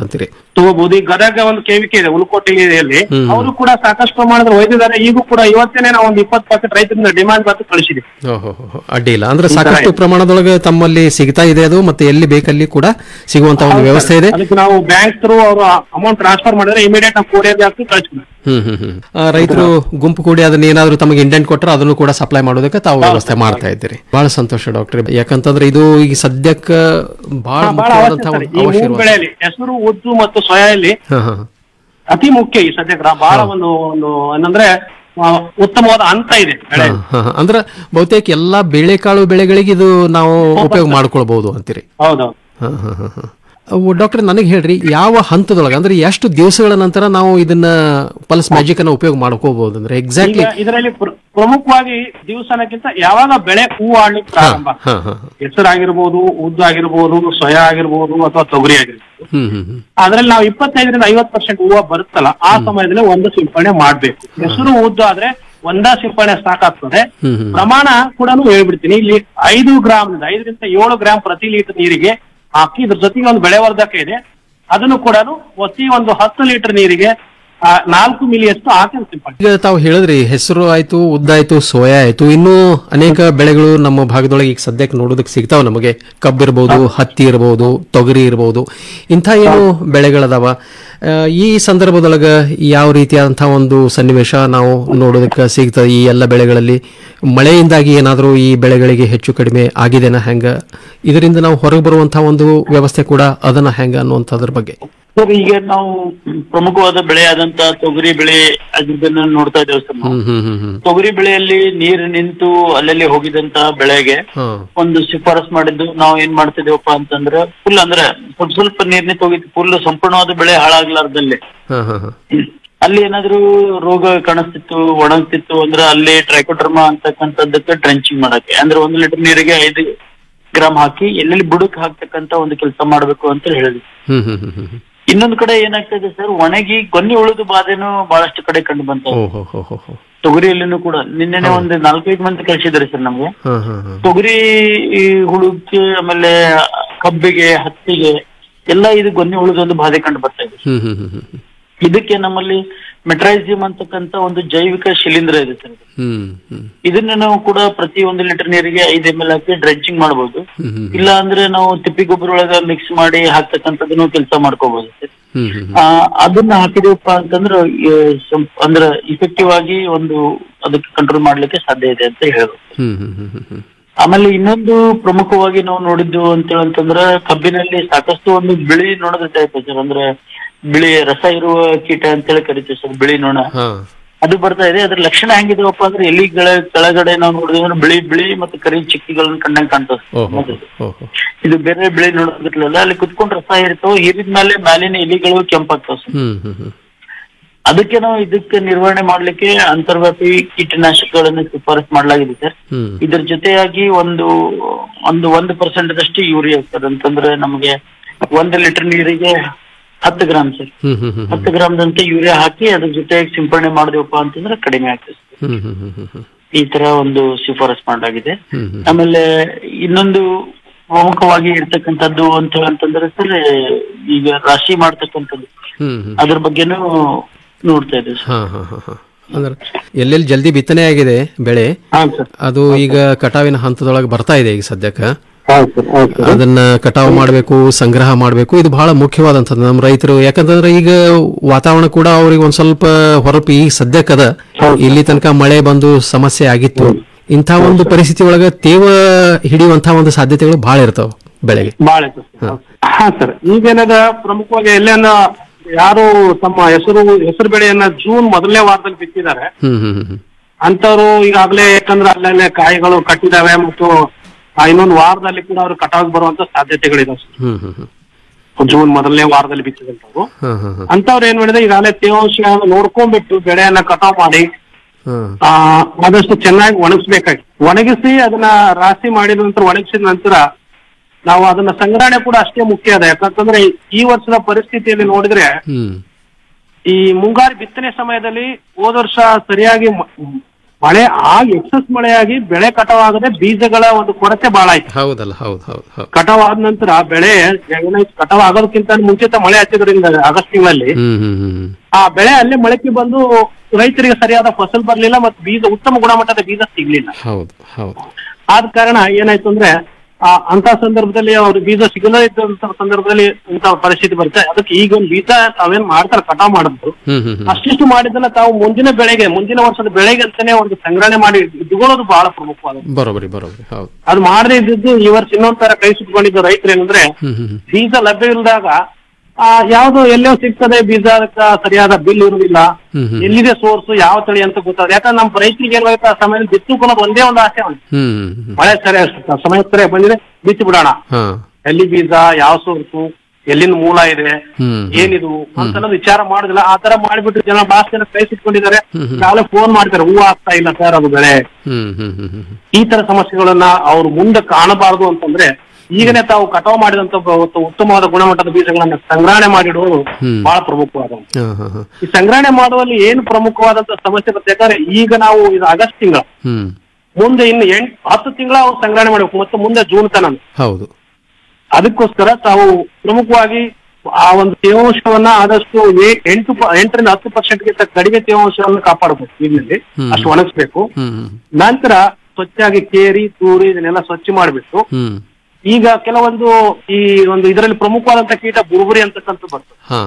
ತಗೋಬಹುದು ಈ ಗದಗ ಒಂದು ಕೆವಿಕೆ ಇದೆ ಉಲ್ಕೋಟೆಯಲ್ಲಿ ಹ್ಮ್. ಅವರು ಕೂಡ ಸಾಕಷ್ಟು ಪ್ರಮಾಣದ ಒಯ್ದಿದ್ದಾರೆ ಈಗೂ ಕೂಡ ಇವತ್ತೇನೆ ನಾವು ಒಂದು ಇಪ್ಪತ್ತು ಪ್ಯಾಕೆಟ್ ರೈತರಿಂದ ಡಿಮಾಂಡ್ ಬಂದು ಕಳಿಸಿದ್ವಿ ಓಹೋ ಅಡ್ಡಿ ಇಲ್ಲ ಅಂದ್ರೆ ಸಾಕಷ್ಟು ಪ್ರಮಾಣದೊಳಗೆ ತಮ್ಮಲ್ಲಿ ಸಿಗ್ತಾ ಇದೆ ಅದು ಮತ್ತೆ ಎಲ್ಲಿ ಬೇಕಲ್ಲಿ ಕೂಡ ಸಿಗುವಂತ ಒಂದು ವ್ಯವಸ್ಥೆ ಇದೆ ಅದಕ್ಕೆ ನಾವು ಬ್ಯಾಂಕ್ ಥ್ರೂ ಅವರು ಅಮೌಂಟ್ ಟ್ರಾನ್ಸ್ಫರ್ ಮಾಡಿದ್ರೆ ಇಮಿಡಿಯೇಟ್ ನಾವು ಕೊರಿಯರ್ ಹಾಕಿ ಕಳಿಸ್ತೀವಿ ಹ್ಮ್ ಹ್ಮ್ ಹ್ಮ್ ಆ, ರೈತರು ಗುಂಪು ಕೂಡಿ ಅದನ್ನ ಏನಾದ್ರು ತಮಗೆ ಇಂಡೆಂಟ್ ಕೊಟ್ಟರೆ ಅದನ್ನು ಕೂಡ ಸಪ್ಲೈ ಮಾಡೋದಕ್ಕೆ ತಾವು ವ್ಯವಸ್ಥೆ ಮಾಡ್ತಾ ಇದ್ದೀರಿ ಬಹಳ ಸಂತೋಷ ಡಾಕ್ಟರ್ ಯಾಕಂತಂದ್ರೆ ಇದು ಈಗ ಸದ್ಯಕ್ಕೆ ಬಹಳ ಬಹಳ ಅವಶ್ಯ ಮುಖ್ಯವಾದಂತಹ ಸರ್. ಒಂದು ಈ ಅವಶ್ಯ ಮೂರು ಬೆಳೆಯಲ್ಲಿ ಹೆಸರು ಉದ್ದು ಮತ್ತು ಸೊಯಾಯಲ್ಲಿ ಹಾ ಹಾ ಅತಿ ಮುಖ್ಯ ಈ ಸದ್ಯಕ್ಕೆ ರಾ- ಬಹಳ ಒಂದು ಒಂದು ಏನಂದ್ರೆ ಆ, ಉತ್ತಮವಾದ ಹಂತ ಇದೆ ಬೆಳೆ ಹಾ, ಹಾ. ಅಂದ್ರೆ ಬಹುತೇಕ ಎಲ್ಲಾ ಬೇಳೆಕಾಳು ಬೆಳೆಗಳಿಗೆ ಇದು ನಾವು ಉಪಯೋಗ ಮಾಡ್ಕೊಳ್ಬಹುದು ಅಂತೀರಿ ಹೌದೌದು ಹಾ, ಹಾ, ಹಾ, ಹಾ. ಅವು ಡಾಕ್ಟರ್ ನನಗೆ ಹೇಳ್ರಿ ಯಾವ ಹಂತದೊಳಗೆ ಅಂದ್ರೆ ಎಷ್ಟು ದಿವಸಗಳ ನಂತರ ನಾವು ಇದನ್ನ ಪಲ್ಸ್ ಮ್ಯಾಜಿಕ್ ಅನ್ನ ಉಪಯೋಗ ಮಾಡ್ಕೋಬಹುದು ಅಂದ್ರೆ ಎಕ್ಸಾಕ್ಟ್ಲಿ ಈಗ ಇದರಲ್ಲಿ ಪ್ರ- ಪ್ರಮುಖವಾಗಿ ದಿವಸನಕ್ಕಿಂತ ಯಾವಾಗ ಬೆಳೆ ಹೂವು ಆಡ್ಲಿಕ್ಕೆ ಪ್ರಾರಂಭ ಹಾ ಹಾ ಹೆಸರಾಗಿರ್ಬೋದು ಉದ್ದು ಆಗಿರ್ಬೋದು ಸೊಯಾ ಆಗಿರ್ಬೋದು ಅಥವಾ ತೊಗರಿ ಆಗಿರ್ಬೋದು ಹ್ಮ್ ಹ್ಮ್ ಹ್ಮ್ ಅದ್ರಲ್ಲಿ ನಾವು ಇಪ್ಪತ್ತೈದರಿಂದ ಐವತ್ ಪರ್ಸೆಂಟ್ ಹೂವು ಬರುತ್ತಲ್ಲ ಆ ಸಮಯದಲ್ಲಿ ಒಂದು ಸಿಂಪಡಣೆ ಮಾಡ್ಬೇಕು ಹೆಸರು ಉದ್ದು ಆದ್ರೆ ಒಂದ ಸಿಂಪಡಣೆ ಸಾಕಾಗ್ತದೆ ಹ್ಮ್ ಹ್ಮ್ ಪ್ರಮಾಣ ಕೂಡ ಹೇಳ್ಬಿಡ್ತೀನಿ ಇಲ್ಲಿ ಐದು ಗ್ರಾಮ್ ಐದರಿಂದ ಏಳು ಗ್ರಾಮ್ ಪ್ರತಿ ಲೀಟರ್ ನೀರಿಗೆ ಹಾಕಿ ಇದ್ರ ಜೊತೆಗೆ ಒಂದು ಬೆಳೆವರ್ಧಕ ಇದೆ ಅದನ್ನು ಕೂಡ ಪ್ರತಿ ಒಂದು ಹತ್ತು ಲೀಟರ್ ನೀರಿಗೆ ಆ, ನಾಲ್ಕು ಮಿಲಿಯಷ್ಟು ಹಾಕಿ ಸಿಂಪಡಣೆ ಈಗ ತಾವು ಹೇಳಿದ್ರಿ ಹೆಸರು ಆಯ್ತು ಉದ್ದಾಯ್ತು ಸೋಯಾ ಆಯ್ತು ಇನ್ನೂ ಅನೇಕ ಬೆಳೆಗಳು ನಮ್ಮ ಭಾಗದೊಳಗೆ ಈಗ ಸದ್ಯಕ್ಕೆ ನೋಡೋದಕ್ಕೆ ಸಿಗ್ತಾವ ನಮಗೆ ಕಬ್ಬು ಇರ್ಬೋದು ಹತ್ತಿ ಇರ್ಬೋದು ತೊಗರಿ ಇರ್ಬೋದು ಇಂಥ ಏನು ಬೆಳೆಗಳದಾವ ಆ, ಈ ಸಂದರ್ಭದೊಳಗ ಯಾವ ರೀತಿಯಾದಂತಹ ಒಂದು ಸನ್ನಿವೇಶ ನಾವು ನೋಡೋದಕ್ಕೆ ಸಿಗ್ತದೆ ಈ ಎಲ್ಲ ಬೆಳೆಗಳಲ್ಲಿ ಮಳೆಯಿಂದಾಗಿ ಏನಾದರೂ ಈ ಬೆಳೆಗಳಿಗೆ ಹೆಚ್ಚು ಕಡಿಮೆ ಆಗಿದೆನಾ ಹೆಂಗ ಇದರಿಂದ ನಾವು ಹೊರಗೆ ಬರುವಂತಹ ಒಂದು ವ್ಯವಸ್ಥೆ ಕೂಡ ಅದನ್ನ ಹೆಂಗ ಅನ್ನುವಂಥದ್ರ ಬಗ್ಗೆ ಸರ್ ಈಗ ನಾವು ಪ್ರಮುಖವಾದ ಬೆಳೆ ಆದಂತ ತೊಗರಿ ಬೆಳೆ ಅದನ್ನ ನೋಡ್ತಾ ಇದ್ದೇವೆ ಸರ್ ನಾವು. ಹ್ಮ್ ಹ್ಮ್ ಹ್ಮ್ ಹ್ಮ್ ತೊಗರಿ ಬೆಳೆಯಲ್ಲಿ ನೀರು ನಿಂತು ಅಲ್ಲಲ್ಲಿ ಹೋಗಿದಂತಹ ಬೆಳೆಗೆ ಹಾ ಒಂದು ಶಿಫಾರಸ್ ಮಾಡಿದ್ದು ನಾವು ಏನ್ ಮಾಡ್ತಿದ್ದೇವಪ್ಪ ಅಂತಂದ್ರೆ ಫುಲ್ ಅಂದ್ರೆ ಸ್ವಲ್ಪ ಸ್ವಲ್ಪ ನೀರ್ ನಿಂತು ಹೋಗಿತ್ತು ಫುಲ್ ಸಂಪೂರ್ಣವಾದ ಬೆಳೆ ಹಾಳಾಗ್ಲಾರ್ದಲ್ಲಿ ಹಾ ಹಾ ಹಾ ಅಲ್ಲಿ ಏನಾದ್ರೂ ರೋಗ ಕಾಣಿಸ್ತಿತ್ತು ಒಣಗ್ತಿತ್ತು ಅಂದ್ರೆ ಅಲ್ಲಿ ಟ್ರೈಕೋಡ್ರಮ ಅಂತಕ್ಕಂಥದ್ದಕ್ಕೆ ಡ್ರೆಂಚಿಂಗ್ ಮಾಡಕ್ಕೆ ಅಂದ್ರೆ ಒಂದು ಲೀಟರ್ ನೀರಿಗೆ ಐದು ಗ್ರಾಮ್ ಹಾಕಿ ಎಲ್ಲೆಲ್ಲಿ ಬುಡಕ್ ಹಾಕ್ತಕ್ಕಂತ ಒಂದು ಕೆಲಸ ಮಾಡ್ಬೇಕು ಅಂತ ಹೇಳಿದ್ವಿ ಹ್ಮ್ ಹ್ಮ್ ಹ್ಮ್ ಹ್ಮ್ ಇನ್ನೊಂದು ಕಡೆ ಏನಾಗ್ತದೆ ಸರ್ ಒಣಗಿ ಗೊನ್ನಿ ಉಳಿದು ಬಾಧೆನೂ ಬಹಳಷ್ಟು ಕಡೆ ಕಂಡು ಬಂತ ಓ ಹೋ ಹೋ ಹೋ ಹೋ ತೊಗರಿಯಲ್ಲಿನೂ ಕೂಡ ನಿನ್ನೆನೆ ಒಂದು ನಾಲ್ಕೈದು ಮಂದಿ ಕಳಿಸಿದ್ದಾರೆ ಸರ್ ನಮ್ಗೆ ಹಾ ಹಾ ಹಾ ತೊಗರಿ ಈ ಹುಳುಕ್ಕೆ ಆಮೇಲೆ ಕಬ್ಬಿಗೆ ಹತ್ತಿಗೆ ಎಲ್ಲ ಇದು ಗೊನ್ನಿ ಉಳಿದೊಂದು ಬಾಧೆ ಕಂಡು ಬರ್ತಾ ಇದೆ ಹ್ಮ್ ಹ್ಮ್ ಹ್ಮ್ ಹ್ಮ್ ಹ್ಮ್ ಇದಕ್ಕೆ ನಮ್ಮಲ್ಲಿ ಮೆಟ್ರೈಸಿಯಂ ಅಂತಕ್ಕಂತ ಒಂದು ಜೈವಿಕ ಶಿಲೀಂಧ್ರ ಇದೆ ಸರ್ ಹ್ಮ್ ಹ್ಮ್ ಇದನ್ನ ನಾವು ಕೂಡ ಪ್ರತಿ ಒಂದು ಲೀಟರ್ ನೀರಿಗೆ ಐದು ಎಂ ಎಲ್ ಹಾಕಿ ಡ್ರೆಂಚಿಂಗ್ ಮಾಡಬಹುದು ಹ್ಮ್ ಹ್ಮ್ ಇಲ್ಲ ಅಂದ್ರೆ ನಾವು ತಿಪ್ಪಿ ಗೊಬ್ಬರ ಒಳಗ ಮಿಕ್ಸ್ ಮಾಡಿ ಹಾಕ್ತಕ್ಕಂಥದ್ದನ್ನು ಕೆಲಸ ಮಾಡ್ಕೋಬಹುದು ಸರ್ ಹ್ಮ್ ಹ್ಮ್ ಆ, ಅದನ್ನ ಹಾಕಿದೀವಪ್ಪ ಅಂತಂದ್ರೆ ಆ, ಸ್ವಲ್ಪ- ಅಂದ್ರೆ ಇಫೆಕ್ಟಿವ್ ಆಗಿ ಒಂದು ಅದಕ್ಕೆ ಕಂಟ್ರೋಲ್ ಮಾಡ್ಲಿಕ್ಕೆ ಸಾಧ್ಯ ಇದೆ ಅಂತ ಹೇಳ್ಬೋದು ಹ್ಮ್ ಹ್ಮ್ ಹ್ಮ್ ಹ್ಮ್ ಹ್ಮ್ ಆಮೇಲೆ ಇನ್ನೊಂದು ಪ್ರಮುಖವಾಗಿ ನಾವು ನೋಡಿದ್ದು ಅಂತ ಹೇಳಂತಂದ್ರೆ ಕಬ್ಬಿನಲ್ಲಿ ಸಾಕಷ್ಟು ಒಂದು ಬಿಳಿ ನೊಣದ ಟೈಪ್ ಸರ್ ಅಂದ್ರೆ ಬಿಳಿ ರಸ ಇರುವ ಕೀಟ ಅಂತೇಳಿ ಕರಿತೀವಿ ಸರ್ ಬಿಳಿ ನೊಣ ಹಾ ಅದು ಬರ್ತಾ ಇದೆ ಅದ್ರ ಲಕ್ಷಣ ಹೆಂಗಿದವಪ್ಪ ಅಂದ್ರೆ ಎಲಿಗಳ ಕೆಳಗಡೆ ನಾವು ನೋಡಿದ್ವಿ ಅಂದ್ರೆ ಬಿಳಿ ಬಿಳಿ ಮತ್ತೆ ಕರಿ ಚಿಕ್ಕಿಗಳನ್ನ ಕಂಡಂಗ್ ಕಾಣ್ತದೆ ಓಹೋ ಓಹೋ ಇದು ಬೇರೆ ಬಿಳಿ ನೋಡೋದಿರ್ಲಿಲ್ಲ ಅಲ್ಲಿ ಕುತ್ಕೊಂಡ್ ರಸ ಇರ್ತಾವ ಹೀರಿದ್ಮೇಲೆ ಮೇಲಿನ ಎಲಿಗಳು ಕೆಂಪಾಗ್ತಾವ ಸರ್ ಹ್ಮ್ ಹ್ಮ್ ಹ್ಮ್ ಅದಕ್ಕೆ ನಾವು ಇದಕ್ಕೆ ನಿರ್ವಹಣೆ ಮಾಡ್ಲಿಕ್ಕೆ ಅಂತರ್ವ್ಯಾಪಿ ಕೀಟನಾಶಕಗಳನ್ನು ಶಿಫಾರಸ್ ಮಾಡಲಾಗಿದೆ ಸರ್ ಹ್ಮ್ ಇದ್ರ ಜೊತೆಯಾಗಿ ಒಂದು ಒಂದು ಒಂದು ಪರ್ಸೆಂಟ್ ದಷ್ಟು ಯೂರಿಯಾ ಸರ್ ಅಂತಂದ್ರೆ ನಮಗೆ ಒಂದು ಲೀಟರ್ ನೀರಿಗೆ ಹತ್ತು ಗ್ರಾಮ್ ಸರ್ ಹ್ಮ್ ಹ್ಮ್ ಹ್ಮ್ ಹತ್ತು ಗ್ರಾಮ್ದಂತೆ ಯೂರಿಯಾ ಹಾಕಿ ಅದ್ರ ಜೊತೆಗೆ ಸಿಂಪಡಣೆ ಮಾಡಿದೆವಪ್ಪ ಅಂತಂದ್ರೆ ಕಡಿಮೆ ಆಗ್ತದೆ ಸರ್. ಹ್ಮ್ ಹ್ಮ್ ಹ್ಮ್ ಹ್ಮ್ ಹ್ಮ್ ಈ ತರ ಒಂದು ಶಿಫಾರಸ್ ಮಾಡಲಾಗಿದೆ ಹ್ಮ್ ಹ್ಮ್ ಆಮೇಲೆ ಇನ್ನೊಂದು ಪ್ರಮುಖವಾಗಿ ಇರ್ತಕ್ಕಂಥದ್ದು ಅಂತ ಅಂತಂದ್ರೆ ಸರ್ ಈಗ ರಾಶಿ ಮಾಡ್ತಕ್ಕಂಥದ್ದು ಹ್ಮ್ ಹ್ಮ್ ಅದ್ರ ಬಗ್ಗೆನೂ ನೋಡ್ತಾ ಇದ್ದೇವೆ ಸರ್ ಹಾ ಹಾ ಹಾ ಹಾ ಅಂದ್ರೆ ಎಲ್ಲೆಲ್ಲಿ ಜಲ್ದಿ ಬಿತ್ತನೆ ಆಗಿದೆ ಬೆಳೆ ಅದು ಈಗ ಕಟಾವಿನ ಹಂತದೊಳಗೆ ಬರ್ತಾ ಇದೆ ಈಗ ಸದ್ಯಕ್ಕೆ ಅದನ್ನ ಕಟಾವು ಮಾಡಬೇಕು ಸಂಗ್ರಹ ಮಾಡಬೇಕು ಇದು ಬಹಳ ಮುಖ್ಯವಾದಂಥದ್ದು ನಮ್ಮ ರೈತರು ಯಾಕಂತಂದ್ರೆ ಈಗ ವಾತಾವರಣ ಕೂಡ ಅವ್ರಿಗೆ ಒಂದ್ ಸ್ವಲ್ಪ ಹೊರಪು ಈಗ ಸದ್ಯಕ್ಕದ ಇಲ್ಲಿ ತನಕ ಮಳೆ ಬಂದು ಸಮಸ್ಯೆ ಆಗಿತ್ತು ಇಂಥ ಒಂದು ಪರಿಸ್ಥಿತಿ ಒಳಗ ತೇವ ಹಿಡಿಯುವಂತ ಒಂದು ಸಾಧ್ಯತೆಗಳು ಬಹಳ ಇರ್ತಾವ ಬೆಳೆಗೆ ಬಾಳೆ ಹಾ ಸರ್ ಈಗೇನದ ಪ್ರಮುಖವಾಗಿ ಎಲ್ಲೇನ ಯಾರು ತಮ್ಮ ಹೆಸರು ಹೆಸರು ಬೆಳೆಯನ್ನ ಜೂನ್ ಮೊದಲನೇ ವಾರದಲ್ಲಿ ಬಿತ್ತಿದ್ದಾರೆ ಹ್ಮ್ ಹ್ಮ್ ಹ್ಮ್ ಹ್ಮ್ ಅಂತವ್ರು ಈಗಾಗಲೇ ಯಾಕಂದ್ರೆ ಅಲ್ಲಲ್ಲೇ ಕಾಯಿಗಳು ಕಟ್ಟಿದಾವೆ ಮತ್ತು ಆ ಇನ್ನೊಂದು ವಾರದಲ್ಲಿ ಕೂಡ ಅವ್ರು ಕಟಾವ್ ಬರುವಂತ ಸಾಧ್ಯತೆಗಳಿದಾವೆ ಸರ್. ಹ್ಮ್ ಹ್ಮ್ ಹ್ಮ್ ಜೂನ್ ಮೊದಲನೇ ವಾರದಲ್ಲಿ ಬಿತ್ತಿದಂತವ್ರು ಹಾ ಹಾ ಹಾ ಅಂತವ್ರು ಏನ್ ಮಾಡಿದ್ರೆ ಈಗಾಗಲೇ ತೇವಾಂಶ ನೋಡ್ಕೊಂಡ್ಬಿಟ್ಟು ಬೆಳೆಯನ್ನ ಕಟಾವ್ ಮಾಡಿ ಹಾ ಆ ಆದಷ್ಟು ಚೆನ್ನಾಗಿ ಒಣಗಿಸ್ಬೇಕಾಗಿ ಒಣಗಿಸಿ ಅದನ್ನ ರಾಶಿ ಮಾಡಿದ ನಂತರ ಒಣಗಿಸಿದ ನಂತರ ನಾವು ಅದನ್ನ ಸಂಗ್ರಹಣೆ ಕೂಡ ಅಷ್ಟೇ ಮುಖ್ಯ ಅದ ಯಾಕಂತಂದ್ರೆ ಈ ವರ್ಷದ ಪರಿಸ್ಥಿತಿಯಲ್ಲಿ ನೋಡಿದ್ರೆ ಹ್ಮ್ ಈ ಮುಂಗಾರು ಬಿತ್ತನೆ ಸಮಯದಲ್ಲಿ ಹೋದ ವರ್ಷ ಸರಿಯಾಗಿ ಮ- ಮಳೆ ಆಗಿ ಎಕ್ಸಸ್ ಮಳೆಯಾಗಿ ಬೆಳೆ ಕಟಾವಾಗದೆ ಬೀಜಗಳ ಒಂದು ಕೊರತೆ ಬಹಳ ಆಯ್ತು ಹೌದಲ್ಲ ಹೌದು ಹೌದು ಹೌದು ಕಟಾವ್ ಆದ ನಂತರ ಬೆಳೆ ಏನಾಯ್ತು ಕಟಾವ್ ಆಗೋದಕ್ಕಿಂತ ಮುಂಚಿತ ಮಳೆ ಹಚ್ಚಿದ್ರಿಂದ ಆಗಸ್ಟ್ ತಿಂಗಳಲ್ಲಿ ಹ್ಮ್ ಹ್ಮ್ ಹ್ಮ್ ಆ ಬೆಳೆ ಅಲ್ಲೇ ಮೊಳಕೆ ಬಂದು ರೈತರಿಗೆ ಸರಿಯಾದ ಫಸಲ್ ಬರ್ಲಿಲ್ಲ ಮತ್ತು ಬೀಜ ಉತ್ತಮ ಗುಣಮಟ್ಟದ ಬೀಜ ಸಿಗ್ಲಿಲ್ಲ ಹೌದು ಹೌದು ಆದ ಕಾರಣ ಏನಾಯ್ತು ಅಂದ್ರೆ ಆ ಅಂತ ಸಂದರ್ಭದಲ್ಲಿ ಅವ್ರ ಬೀಜ ಸಿಗದೇ ಇದ್ದಂತ ಸಂದರ್ಭದಲ್ಲಿ ಇಂತ ಪರಿಸ್ಥಿತಿ ಬರುತ್ತೆ ಅದಕ್ಕೆ ಈಗ ಒಂದು ಬೀಜ ತಾವೇನ್ ಮಾಡ್ತಾರೆ ಕಟಾವ್ ಮಾಡಿದ್ರು ಹ್ಮ್ ಹ್ಮ್ ಹ್ಮ್ ಅಷ್ಟಿಷ್ಟು ಮಾಡಿದ್ದನ್ನ ತಾವು ಮುಂದಿನ ಬೆಳೆಗೆ ಮುಂದಿನ ವರ್ಷದ ಬೆಳೆಗೆ ಅಂತಾನೆ ಒಂದು ಸಂಗ್ರಹಣೆ ಮಾಡಿ ಇಟ್ಕೊಳ್ಳೋದು ಬಹಳ ಪ್ರಮುಖವಾದ ಬರೋಬರಿ ಬರೋಬರಿ ಹೌದು ಅದು ಮಾಡದೇ ಇದ್ದಿದ್ದು ಈ ವರ್ಷ ಇನ್ನೊಂದ್ ತರ ಕೈ ಸುಟ್ಕೊಂಡಿದ್ದು ರೈತರು ಏನಂದ್ರೆ ಹ್ಮ್ ಹ್ಮ್ ಹ್ಮ್. ಬೀಜ ಲಭ್ಯ ಇಲ್ಲದಾಗ ಆ ಯಾವ್ದು ಎಲ್ಲೋ ಸಿಗ್ತದೆ ಬೀಜ ಅದಕ್ಕ ಸರಿಯಾದ ಬಿಲ್ ಇರುವುದಿಲ್ಲ ಹ್ಮ್ ಹ್ಮ್. ಎಲ್ಲಿದೆ ಸೋರ್ಸ್ ಯಾವ ತಳಿ ಅಂತ ಗೊತ್ತಾಗ ಯಾಕಂದ್ರೆ ನಮ್ಮ ರೈತರಿಗೆ ಏನಾಗುತ್ತೆ ಆ ಸಮಯದಲ್ಲಿ ಬಿತ್ತುಕೊಳ್ಳೋದು ಒಂದೇ ಒಂದು ಆಸೆ ಅವನಿಗೆ ಹ್ಮ್ ಹ್ಮ್ ಹ್ಮ್. ಮಳೆ ಸರಿ ಸಮಯ ಸರಿ ಬಂದಿದೆ ಬಿತ್ತಿ ಬಿಡೋಣ ಹಾ ಎಲ್ಲಿ ಬೀಜ ಯಾವ ಸೋರ್ಸು ಎಲ್ಲಿಂದ ಮೂಲ ಇದೆ ಹ್ಮ್ ಏನಿದು ಅಂತ ಅನ್ನೋದು ವಿಚಾರ ಮಾಡುದಿಲ್ಲ ಆ ತರ ಮಾಡಿಬಿಟ್ಟು ಜನ ಬಹಳಷ್ಟು ಜನ ಕೈ ಸಿಟ್ಕೊಂಡಿದ್ದಾರೆ ಹ್ಮ್ ಹ್ಮ್. ನಾಳೆ ಫೋನ್ ಮಾಡ್ತಾರೆ ಹೂ ಆಗ್ತಾ ಇಲ್ಲ ಸರ್ ಅದು ಬೆಳೆ ಹ್ಮ್ ಹ್ಮ್ ಹ್ಮ್ ಹ್ಮ್ ಈ ತರ ಸಮಸ್ಯೆಗಳನ್ನ ಅವ್ರು ಮುಂದೆ ಕಾಣಬಾರದು ಅಂತಂದ್ರೆ ಈಗನೇ ತಾವು ಕಟಾವು ಮಾಡಿದಂತ ಬ- ಉತ್ತಮವಾದ ಗುಣಮಟ್ಟದ ಬೀಜಗಳನ್ನ ಸಂಗ್ರಹಣೆ ಮಾಡಿಡುವುದು ಹ್ಮ್. ಬಹಳ ಪ್ರಮುಖವಾದ ಹಾ ಹಾ ಹಾ ಈ ಸಂಗ್ರಹಣೆ ಮಾಡುವಲ್ಲಿ ಏನು ಪ್ರಮುಖವಾದಂತ ಸಮಸ್ಯೆ ಬರುತ್ತೆ ಯಾಕಂದ್ರೆ ಈಗ ನಾವು ಇದು ಆಗಸ್ಟ್ ತಿಂಗಳ ಹ್ಮ್ ಮುಂದೆ ಇನ್ನು ಎಂಟ್ ಹತ್ತು ತಿಂಗಳ ಅವ್ರು ಸಂಗ್ರಹಣೆ ಮಾಡಬೇಕು ಮತ್ತು ಮುಂದೆ ಜೂನ್ ತನಕ ಹೌದು ಅದಕ್ಕೋಸ್ಕರ ತಾವು ಪ್ರಮುಖವಾಗಿ ಆ ಒಂದು ತೇವಾಂಶವನ್ನ ಆದಷ್ಟು ಏ- ಎಂಟು ಪ- ಎಂಟರಿಂದ ಹತ್ತು ಪರ್ಸೆಂಟ್ ಗಿಂತ ಕಡಿಮೆ ತೇವಾಂಶವನ್ನು ಕಾಪಾಡಬೇಕು ನೀರಿನಲ್ಲಿ ಹ್ಮ್. ಅಷ್ಟು ಒಣಗಿಸ್ಬೇಕು ಹ್ಮ್ ಹ್ಮ್ ನಂತರ ಸ್ವಚ್ಛಾಗಿ ಕೇರಿ ತೂರಿ ಇದನ್ನೆಲ್ಲ ಸ್ವಚ್ಛ ಮಾಡಿಬಿಟ್ಟು ಹ್ಮ್ ಈಗ ಕೆಲವೊಂದು ಈ ಒಂದು ಇದರಲ್ಲಿ ಪ್ರಮುಖವಾದಂತ ಕೀಟ ಬುರುಬುರಿ ಅಂತಕ್ಕಂಥ ಬರ್ತದೆ ಹಾ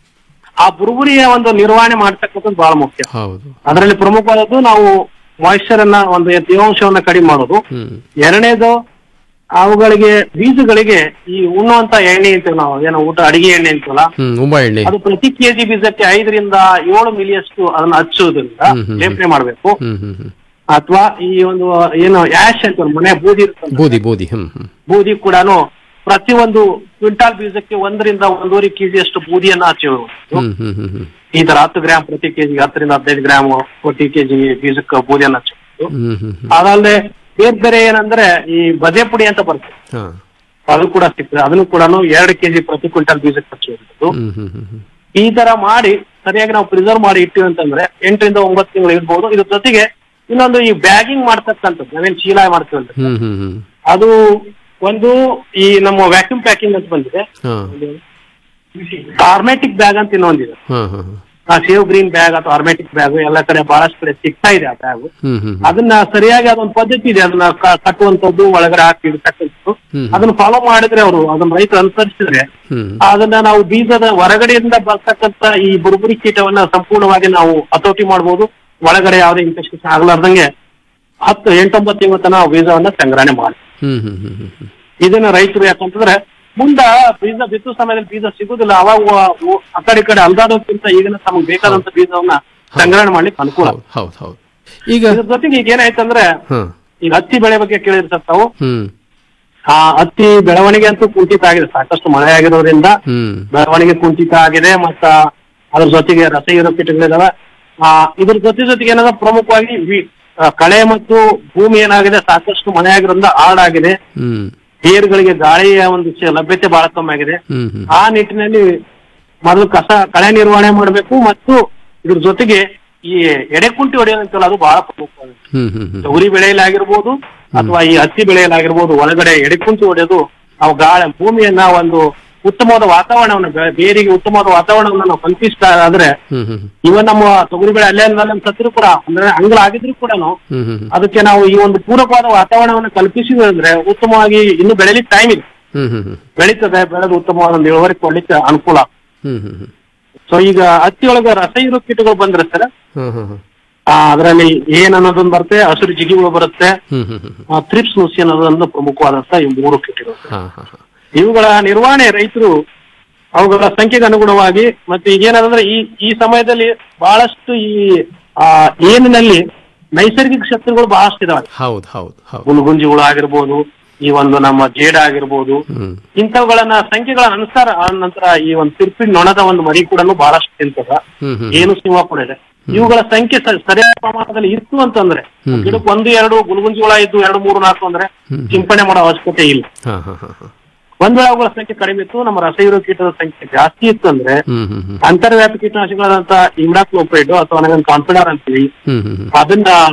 ಆ ಬುರುಬುರಿಯ ಒಂದು ನಿರ್ವಹಣೆ ಮಾಡ್ತಕ್ಕಂಥದ್ದು ಬಹಳ ಮುಖ್ಯ ಹೌದು ಅದರಲ್ಲಿ ಪ್ರಮುಖವಾದದ್ದು ನಾವು ಮಾಯಿಶ್ಚರ್ ಅನ್ನ ಒಂದು ತೇವಾಂಶವನ್ನ ಕಡಿಮೆ ಮಾಡೋದು ಹ್ಮ್ ಎರಡನೇದು ಅವುಗಳಿಗೆ ಬೀಜಗಳಿಗೆ ಈ ಉಣ್ಣುವಂತ ಎಣ್ಣೆ ಅಂತೀವಿ ನಾವು ಏನೋ ಊಟ ಅಡಿಗೆ ಎಣ್ಣೆ ಅಂತೀವಲ್ಲ ಹ್ಮ್ ಉಂಬಾ ಎಣ್ಣೆ ಅದು ಪ್ರತಿ ಕೆಜಿ ಬೀಜಕ್ಕೆ ಐದರಿಂದ ಏಳು ಮಿಲಿಯಷ್ಟು ಅದನ್ನ ಹಚ್ಚುವುದರಿಂದ ಹ್ಮ್, ಹ್ಮ್, ಲೇಪನೆ ಮಾಡಬೇಕು ಹ್ಮ್ ಹ್ಮ್ ಹ್ಮ್ ಅಥವಾ ಈ ಒಂದು ಏನು ಆಶ್ ಅಂತೀವಲ್ಲ ಮನೆ ಬೂದಿ ಇರ್ತದೆ ಬೂದಿ ಬೂದಿ ಹ್ಮ್ ಹ್ಮ್ ಬೂದಿ ಕೂಡ ಪ್ರತಿ ಒಂದು ಕ್ವಿಂಟಾಲ್ ಬೀಜಕ್ಕೆ ಒಂದರಿಂದ ಒಂದೂವರೆ ಕೆಜಿ ಅಷ್ಟು ಬೂದಿಯನ್ನ ಹಚ್ಚಬೇಕು ಹ್ಮ್ ಹ್ಮ್ ಹ್ಮ್ ಹ್ಮ್ ಈ ತರ ಹತ್ತು ಗ್ರಾಮ್ ಪ್ರತಿ ಕೆಜಿ ಹತ್ತರಿಂದ ಹದಿನೈದು ಗ್ರಾಮ್ ಪ್ರತಿ ಕೆಜಿ ಬೀಜಕ್ಕೆ ಬೂದಿಯನ್ನ ಹಚ್ಚಬೇಕು ಹ್ಮ್ ಹ್ಮ್ ಹ್ಮ್ ಅದಲ್ಲದೆ ಬೇರೆ ಬೇರೆ ಏನಂದ್ರೆ ಈ ಬದೆ ಪುಡಿ ಅಂತ ಬರ್ತದೆ ಹಾ ಅದು ಕೂಡ ಸಿಗ್ತದೆ ಅದನ್ನು ಕೂಡ ಎರಡು ಕೆಜಿ ಪ್ರತಿ ಕ್ವಿಂಟಲ್ ಬೀಜಕ್ಕೆ ಹಚ್ಚುವಂಥದ್ದು ಹ್ಮ್ ಹ್ಮ್ ಹ್ಮ್ ಹ್ಮ್ ಈ ತರ ಮಾಡಿ ಸರಿಯಾಗಿ ನಾವು ಪ್ರಿಸರ್ವ್ ಮಾಡಿ ಇಟ್ಟಿವಿ ಅಂತಂದ್ರೆ ಎಂಟರಿಂದ ಒಂಬತ್ತು ತಿಂಗಳು ಇರ್ಬೋದು ಇದ್ರ ಜೊತೆಗೆ ಇನ್ನೊಂದು ಈ ಬ್ಯಾಗಿಂಗ್ ಮಾಡ್ತಕ್ಕಂಥದ್ದು ನಾವೇನ್ ಚೀಲ ಮಾಡ್ತೀವಿ ಅಂತ ಹ್ಮ್ ಹ್ಮ್ ಹ್ಮ್ ಅದು ಒಂದು ಈ ನಮ್ಮ ವ್ಯಾಕ್ಯೂಮ್ ಪ್ಯಾಕಿಂಗ್ ಅಂತ ಬಂದಿದೆ ಹಾ ಆರ್ಮೆಟಿಕ್ ಬ್ಯಾಗ್ ಅಂತ ಇನ್ನೊಂದಿದೆ ಹಾ ಹಾ ಹಾ. ಆ ಸೇವ್ ಗ್ರೀನ್ ಬ್ಯಾಗ್ ಅಥವಾ ಆರ್ಮೆಟಿಕ್ ಬ್ಯಾಗ್ ಎಲ್ಲ ಕಡೆ ಬಹಳಷ್ಟು ಕಡೆ ಸಿಗ್ತಾ ಇದೆ ಆ ಬ್ಯಾಗ್ ಹ್ಮ್ ಹ್ಮ್ ಹ್ಮ್. ಅದನ್ನ ಸರಿಯಾಗಿ ಅದೊಂದು ಪದ್ಧತಿ ಇದೆ ಅದನ್ನ ಕ- ಕಟ್ಟುವಂತದ್ದು ಒಳಗಡೆ ಹಾಕಿ ಇಡ್ತಕ್ಕಂಥದ್ದು ಹ್ಮ್. ಅದನ್ನ ಫಾಲೋ ಮಾಡಿದ್ರೆ ಅವರು ಅದನ್ನ ರೈತರು ಅನುಸರಿಸಿದ್ರೆ ಹ್ಮ್ ಅದನ್ನ ನಾವು ಬೀಜದ ಹೊರಗಡೆಯಿಂದ ಬರ್ತಕ್ಕಂತ ಈ ಬುರುಬುರಿ ಕೀಟವನ್ನ ಸಂಪೂರ್ಣವಾಗಿ ನಾವು ಹತೋಟಿ ಮಾಡಬಹುದು ಒಳಗಡೆ ಯಾವುದೇ ಇನ್ಫೆಕ್ಷನ್ ಆಗ್ಲಾರ್ದಂಗೆ ಹತ್ತು ಎಂಟೊಂಬತ್ತು ತಿಂಗಳ ತನಕ ನಾವು ಬೀಜವನ್ನ ಸಂಗ್ರಹಣೆ ಮಾಡಿ ಹ್ಮ್ ಹ್ಮ್ ಹ್ಮ್ ಹ್ಮ್ ಹ್ಮ್. ಇದನ್ನ ರೈತರು ಯಾಕಂತಂದ್ರೆ ಮುಂದ ಬೀಜ ಬಿತ್ತು ಸಮಯದಲ್ಲಿ ಬೀಜ ಸಿಗುದಿಲ್ಲ ಅವಾಗ ವ- ವ- ಆ ಕಡೆ ಈ ಕಡೆ ಅಲ್ದಾಡೋದ್ಕಿಂತ ಈಗಿನ ತಮಗೆ ಬೇಕಾದಂತ ಬೀಜವನ್ನ ಸಂಗ್ರಹಣೆ ಮಾಡ್ಲಿಕ್ಕೆ ಅನುಕೂಲ ಹೌದು ಹೌದು ಈಗ ಇದ್ರ ಜೊತೆಗೆ ಈಗ ಏನಾಯ್ತಂದ್ರೆ ಹಾ ಈಗ ಹತ್ತಿ ಬೆಳೆ ಬಗ್ಗೆ ಕೇಳಿರ್ತಾರೆ ತಾವು ಹ್ಮ್ ಆ ಹತ್ತಿ ಬೆಳವಣಿಗೆ ಅಂತೂ ಕುಂಠಿತ ಆಗಿದೆ ಸಾಕಷ್ಟು ಮಳೆ ಆಗಿರೋದ್ರಿಂದ ಹ್ಮ್ ಬೆಳವಣಿಗೆ ಕುಂಠಿತ ಆಗಿದೆ ಮತ್ತ ಅದ್ರ ಜೊತೆಗೆ ರಸ ಇರೋ ಕೀಟಗಳಿದಾವೆ ಆ ಇದ್ರ ಜೊತೆ ಜೊತೆಗೆ ಏನದ ಪ್ರಮುಖವಾಗಿ ವಿ- ಆ, ಕಳೆ ಮತ್ತು ಭೂಮಿ ಏನಾಗಿದೆ ಸಾಕಷ್ಟು ಮಳೆ ಆಗಿರೋದ್ರಿಂದ ಹಾಳಾಗಿದೆ ಹ್ಮ್ ಬೇರುಗಳಿಗೆ ಗಾಳಿಯ ಒಂದು ಚ- ಲಭ್ಯತೆ ಬಹಳ ಕಮ್ಮಿ ಆಗಿದೆ ಹ್ಮ್ ಹ್ಮ್ ಆ ನಿಟ್ಟಿನಲ್ಲಿ ಮೊದಲು ಕಸ ಕಳೆ ನಿರ್ವಹಣೆ ಮಾಡಬೇಕು ಮತ್ತು ಇದ್ರ ಜೊತೆಗೆ ಈ ಎಡೆಕುಂಟಿ ಹೊಡೆಯೋದಂತಲ್ಲ ಅದು ಬಹಳ ಪ್ರಮುಖವಾಗಿದೆ ಹ್ಮ್ ಹ್ಮ್ ಹ್ಮ್ ತೊಗರಿ ಬೆಳೆಯಲಾಗಿರ್ಬೋದು ಅಥವಾ ಈ ಹತ್ತಿ ಬೆಳೆಯಲಾಗಿರ್ಬೋದು ಒಳಗಡೆ ಎಡೆಕುಂಟಿ ಹೊಡೆಯೋದು ನಾವು ಗಾಳಿ ಭೂಮಿಯನ್ನ ಒಂದು ಉತ್ತಮವಾದ ವಾತಾವರಣವನ್ನು ಬೆ- ಬೇರಿಗೆ ಉತ್ತಮವಾದ ವಾತಾವರಣವನ್ನು ನಾವು ಕಲ್ಪಿಸ್ತಾ ಆದ್ರೆ ಹ್ಮ್ ಹ್ಮ್ ಇವನ್ ನಮ್ಮ ತೊಗರಿ ಬೆಳೆ ಅಲ್ಲೇ ಅಲ್ಲೇ ಸತ್ರು ಕೂಡ ಅಂದ್ರೆ ಅಂಗಳ ಆಗಿದ್ರು ಕೂಡ ಹ್ಮ್ ಹ್ಮ್ ಹ್ಮ್ ಅದಕ್ಕೆ ನಾವು ಈ ಒಂದು ಪೂರಕವಾದ ವಾತಾವರಣವನ್ನು ಕಲ್ಪಿಸಿದ್ವಿ ಅಂದ್ರೆ ಉತ್ತಮವಾಗಿ ಇನ್ನು ಬೆಳೆಲಿಕ್ಕೆ ಟೈಮ್ ಇದೆ ಹ್ಮ್ ಹ್ಮ್ ಹ್ಮ್ ಬೆಳೀತದೆ ಬೆಳೆದು ಉತ್ತಮವಾದ ಒಂದು ಇಳುವರಿ ಕೊಡ್ಲಿಕ್ಕೆ ಅನುಕೂಲ ಹ್ಮ್ ಹ್ಮ್ ಹ್ಮ್ ಸೊ ಈಗ ಹತ್ತಿಯೊಳಗೆ ರಸ ಇರೋ ಕೀಟಗಳು ಬಂದ್ರೆ ಸರ್ ಹ್ಮ್ ಹ್ಮ್ ಹ್ಮ್ ಅದರಲ್ಲಿ ಏನ್ ಅನ್ನೋದೊಂದು ಬರುತ್ತೆ ಹಸಿರು ಜಿಗಿಗಳು ಬರುತ್ತೆ ಹ್ಮ್ ಹ್ಮ್ ಹ್ಮ್ ಥ್ರಿಪ್ಸ್ ನುಸಿ ಅನ್ನೋದೊಂದು ಪ್ರಮುಖವಾದಂತ ಈ ಮೂರು ಕೀಟಗಳು ಹಾ ಹಾ ಹಾ ಇವುಗಳ ನಿರ್ವಹಣೆ ರೈತರು ಅವುಗಳ ಸಂಖ್ಯೆಗೆ ಅನುಗುಣವಾಗಿ ಮತ್ತೆ ಈಗೇನಂದ್ರೆ ಈ ಈ ಸಮಯದಲ್ಲಿ ಬಹಳಷ್ಟು ಈ ಆ ಏನಿನಲ್ಲಿ ನೈಸರ್ಗಿಕ ಶತ್ರುಗಳು ಬಹಳಷ್ಟು ಇದಾವೆ ಹೌದು ಹೌದು ಹೌದು ಗುಲ್ಗುಂಜಿಗಳು ಆಗಿರ್ಬೋದು ಈ ಒಂದು ನಮ್ಮ ಜೇಡ ಆಗಿರ್ಬೋದು ಹ್ಮ್ ಇಂಥವುಗಳನ್ನ ಸಂಖ್ಯೆಗಳ ಅನುಸಾರ ಆ ನಂತರ ಈ ಒಂದು ತಿರ್ಪಿನ ನೊಣದ ಒಂದು ಮರಿ ಕೂಡ ಬಹಳಷ್ಟು ತಿಂತದ ಹ್ಮ್ ಹ್ಮ್ ಏನು ಸಿಂಹ ಕೂಡ ಇದೆ ಇವುಗಳ ಸಂಖ್ಯೆ ಸ- ಸರಿಯಾದ ಪ್ರಮಾಣದಲ್ಲಿ ಇತ್ತು ಅಂತಂದ್ರೆ ಹ್ಮ್. ಗಿಡಕ್ಕೆ ಒಂದು ಎರಡು ಗುಲ್ಗುಂಜಿಗಳ ಇದ್ದು ಎರಡು ಮೂರು ನಾಲ್ಕು ಅಂದ್ರೆ ಹ್ಮ್. ಸಿಂಪಡಣೆ ಮಾಡೋ ಅವಶ್ಯಕತೆ ಇಲ್ಲ ಹಾ ಹಾ ಹಾ ಹಾ ಒಂದ್ ವೇಳೆ ಅವುಗಳ ಸಂಖ್ಯೆ ಕಡಿಮೆ ಇತ್ತು ನಮ್ಮ ರಸಹೀರೋ ಕೀಟದ ಸಂಖ್ಯೆ ಜಾಸ್ತಿ ಇತ್ತು ಅಂದ್ರೆ ಹ್ಮ್ ಹ್ಮ್ ಹ್ಮ್ ಅಂತರ್ವ್ಯಾಪಿ ಕೀಟನಾಶಕಗಳಾದಂತ ಇಮ್ಡಾಕ್ಲೋಪೈಡ್ ಅಥವಾ ನಾವೇನ್ ಕಾನ್ಫಿಡರ್ ಅಂತೀವಿ ಹ್ಮ್ ಹ್ಮ್ ಹ್ಮ್ ಅದನ್ನ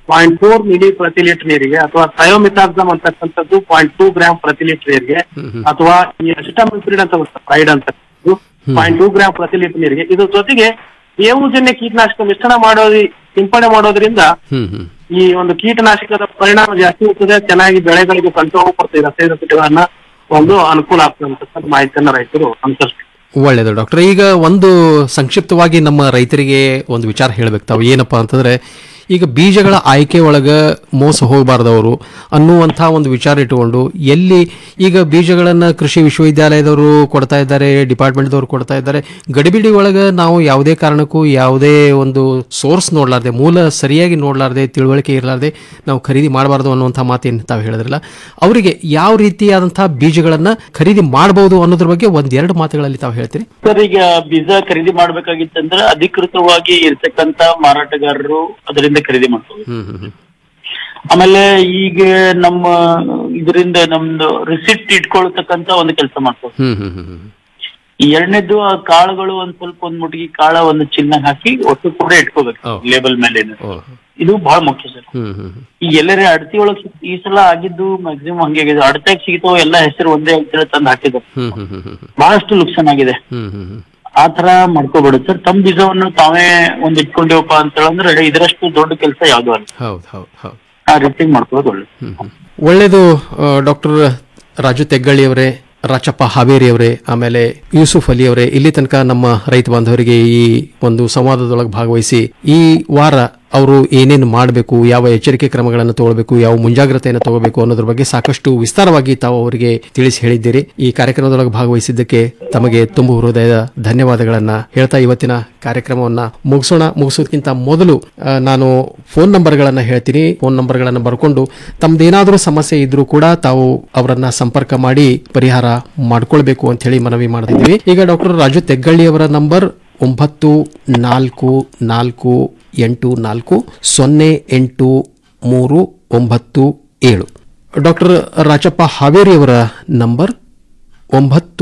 ಪಾಯಿಂಟ್ ಫೋರ್ ಮಿಲಿ ಪ್ರತಿ ಲೀಟರ್ ನೀರಿಗೆ ಅಥವಾ ಥಯೋಮಿತಾಕ್ಸಮ್ ಅಂತಕ್ಕಂಥದ್ದು ಪಾಯಿಂಟ್ ಟೂ ಗ್ರಾಮ್ ಪ್ರತಿ ಲೀಟರ್ ನೀರಿಗೆ ಅಥವಾ ಈ ಅಸಿಟಮಿಪ್ರಿಡ್ ಅಂತ ಪ್ರೈಡ್ ಅಂತ ಪಾಯಿಂಟ್ ಟೂ ಗ್ರಾಮ್ ಪ್ರತಿ ಲೀಟರ್ ನೀರಿಗೆ ಇದ್ರ ಜೊತೆಗೆ ಬೇವುಜನ್ಯ ಕೀಟನಾಶಕ ಮಿಶ್ರಣ ಮಾಡೋದಿ ಸಿಂಪಡಣೆ ಮಾಡೋದ್ರಿಂದ ಹ್ಮ್ ಹ್ಮ್ ಈ ಒಂದು ಕೀಟನಾಶಕದ ಪರಿಣಾಮ ಜಾಸ್ತಿ ಇರ್ತದೆ ಚೆನ್ನಾಗಿ ಬೆಳೆಗಳಿಗೆ ಕಂಟ್ರೋಲ್ ಬರ್ತದೆ ರಸಾಯನ ಕೀಟಗಳನ್ನ ಒಂದು ಅನುಕೂಲ ಆಗ್ತದೆ ಅಂತಕ್ಕಂಥ ಮಾಹಿತಿಯನ್ನ ರೈತರು ಅನುಸರಿಸ್ತಾರೆ ಒಳ್ಳೆಯದು ಡಾಕ್ಟರ್ ಈಗ ಒಂದು ಸಂಕ್ಷಿಪ್ತವಾಗಿ ನಮ್ಮ ರೈತರಿಗೆ ಒಂದು ವಿಚಾರ ಹೇಳ್ಬೇಕು ತಾವು ಏನಪ್ಪಾ ಅಂತಂದ್ರೆ ಈಗ ಬೀಜಗಳ ಆಯ್ಕೆ ಒಳಗ ಮೋಸ ಹೋಗಬಾರ್ದವರು ಅನ್ನುವಂಥ ಒಂದು ವಿಚಾರ ಇಟ್ಟುಕೊಂಡು ಎಲ್ಲಿ ಈಗ ಬೀಜಗಳನ್ನ ಕೃಷಿ ವಿಶ್ವವಿದ್ಯಾಲಯದವರು ಕೊಡ್ತಾ ಇದ್ದಾರೆ ಡಿಪಾರ್ಟ್ಮೆಂಟ್ದವರು ಕೊಡ್ತಾ ಇದ್ದಾರೆ ಗಡಿಬಿಡಿ ಒಳಗ ನಾವು ಯಾವುದೇ ಕಾರಣಕ್ಕೂ ಯಾವುದೇ ಒಂದು ಸೋರ್ಸ್ ನೋಡ್ಲಾರ್ದೆ ಮೂಲ ಸರಿಯಾಗಿ ನೋಡ್ಲಾರ್ದೆ ತಿಳುವಳಿಕೆ ಇರಲಾರ್ದೆ ನಾವು ಖರೀದಿ ಮಾಡಬಾರ್ದು ಅನ್ನುವಂಥ ಮಾತೇನು ತಾವು ಹೇಳಿದ್ರಲ್ಲ ಅವರಿಗೆ ಯಾವ ರೀತಿಯಾದಂತಹ ಬೀಜಗಳನ್ನ ಖರೀದಿ ಮಾಡಬಹುದು ಅನ್ನೋದ್ರ ಬಗ್ಗೆ ಒಂದೆರಡು ಮಾತುಗಳಲ್ಲಿ ತಾವು ಹೇಳ್ತೀರಿ ಸರ್ ಈಗ ಬೀಜ ಖರೀದಿ ಮಾಡ್ಬೇಕಾಗಿತ್ತಂದ್ರೆ ಅಧಿಕೃತವಾಗಿ ಇರ್ತಕ್ಕಂತ ಮಾರಾಟಗಾರರು ಅದರಿಂದ ಖರೀದಿ ಮಾಡ್ಕೋಬೇಕು ಹ್ಮ್ ಹ್ಮ್ ಹ್ಮ್ ಆಮೇಲೆ ಈಗ ನಮ್ಮ ಇದರಿಂದ ನಮ್ದು ರಿಸಿಪ್ಟ್ ಇಟ್ಕೊಳ್ತಕ್ಕಂತ ಒಂದು ಕೆಲಸ ಮಾಡ್ಕೋಬೇಕು ಹ್ಮ್ ಹ್ಮ್ ಹ್ಮ್ ಹ್ಮ್ ಈ ಎರಡನೇದು ಆ ಕಾಳುಗಳು ಒಂದ್ ಸ್ವಲ್ಪ ಒಂದ್ ಮುಟ್ಟಿಗೆ ಕಾಳ ಒಂದು ಚಿನ್ನ ಹಾಕಿ ಒಟ್ಟು ಕೂಡ ಇಟ್ಕೋಬೇಕು ಲೇಬಲ್ ಮೇಲೆ ಇದು ಬಹಳ ಮುಖ್ಯ ಸರ್ ಹ್ಮ್ ಹ್ಮ್ ಹ್ಮ್ ಈ ಎಲ್ಲರೇ ಅಡತಿ ಒಳಗ್ ಸಿಕ್- ಈ ಸಲ ಆಗಿದ್ದು ಮ್ಯಾಕ್ಸಿಮಮ್ ಹಂಗೆ ಆಗಿದೆ ಅಡತಾಗ ಸಿಗ್ತಾವ ಎಲ್ಲ ಹೆಸರು ಒಂದೇ ಅಂತೇಳಿ ತಂದು ಹಾಕಿದ್ರು ಹ್ಮ್ ಹ್ಮ್ ಹ್ಮ್ ಹ್ಮ್ ಬಹಳಷ್ಟು ಲುಕ್ಸಾನ್ ಆಗಿದೆ ಹ್ಮ್ ಹ್ಮ್ ಹ್ಮ್ ಆ ತರ ಮಾಡ್ಕೋಬೇಡಿ ಸರ್ ತಮ್ಮ ಬೀಜವನ್ನು ತಾವೇ ಒಂದ್ ಇಟ್ಕೊಂಡಿವಪ್ಪ ಅಂತ ಹೇಳಂದ್ರೆ ಇದರಷ್ಟು ದೊಡ್ಡ ಕೆಲಸ ಯಾವ್ದು ಅಲ್ಲ ಹೌದು ಹೌದು ಹೌದು ಆ ರೀತಿ ಮಾಡ್ಕೊಳ್ಳೋದು ಒಳ್ಳೆ ಒಳ್ಳೆಯದು ಡಾಕ್ಟರ್ ರಾಜು ತೆಗ್ಗಳ್ಳಿ ಅವರೇ ರಾಚಪ್ಪ ಹಾವೇರಿ ಅವರೇ ಆಮೇಲೆ ಯೂಸುಫ್ ಅಲಿ ಅವರೇ ಇಲ್ಲಿ ತನಕ ನಮ್ಮ ರೈತ ಬಾಂಧವರಿಗೆ ಈ ಒಂದು ಸಂವಾದದೊಳಗೆ ಭಾಗವಹಿಸಿ ಈ ವಾರ ಅವರು ಏನೇನು ಮಾಡಬೇಕು ಯಾವ ಎಚ್ಚರಿಕೆ ಕ್ರಮಗಳನ್ನು ತಗೊಳ್ಬೇಕು ಯಾವ ಮುಂಜಾಗ್ರತೆಯನ್ನು ತಗೋಬೇಕು ಅನ್ನೋದ್ರ ಬಗ್ಗೆ ಸಾಕಷ್ಟು ವಿಸ್ತಾರವಾಗಿ ತಾವು ಅವರಿಗೆ ತಿಳಿಸಿ ಹೇಳಿದ್ದೀರಿ ಈ ಕಾರ್ಯಕ್ರಮದೊಳಗೆ ಭಾಗವಹಿಸಿದ್ದಕ್ಕೆ ತಮಗೆ ತುಂಬು ಹೃದಯದ ಧನ್ಯವಾದಗಳನ್ನ ಹೇಳ್ತಾ ಇವತ್ತಿನ ಕಾರ್ಯಕ್ರಮವನ್ನ ಮುಗಿಸೋಣ ಮುಗಿಸೋದಕ್ಕಿಂತ ಮೊದಲು ಆ, ನಾನು ಫೋನ್ ನಂಬರ್ಗಳನ್ನ ಹೇಳ್ತೀನಿ ಫೋನ್ ನಂಬರ್ಗಳನ್ನ ಬರ್ಕೊಂಡು ತಮ್ದೇನಾದರೂ ಸಮಸ್ಯೆ ಇದ್ರೂ ಕೂಡ ತಾವು ಅವರನ್ನ ಸಂಪರ್ಕ ಮಾಡಿ ಪರಿಹಾರ ಮಾಡ್ಕೊಳ್ಬೇಕು ಅಂತ ಹೇಳಿ ಮನವಿ ಮಾಡ್ತಿದ್ವಿ ಈಗ ಡಾಕ್ಟರ್ ರಾಜು ತೆಗ್ಗಳ್ಳಿ ಅವರ ನಂಬರ್ ಒಂಬತ್ತು ನಾಲ್ಕು ನಾಲ್ಕು ಎಂಟು ನಾಲ್ಕು ಸೊನ್ನೆ ಎಂಟು ಮೂರು ಒಂಬತ್ತು ಏಳು ಡಾಕ್ಟರ್ ರಾಜಪ್ಪ ಹಾವೇರಿ ಅವರ ನಂಬರ್ ಒಂಬತ್ತು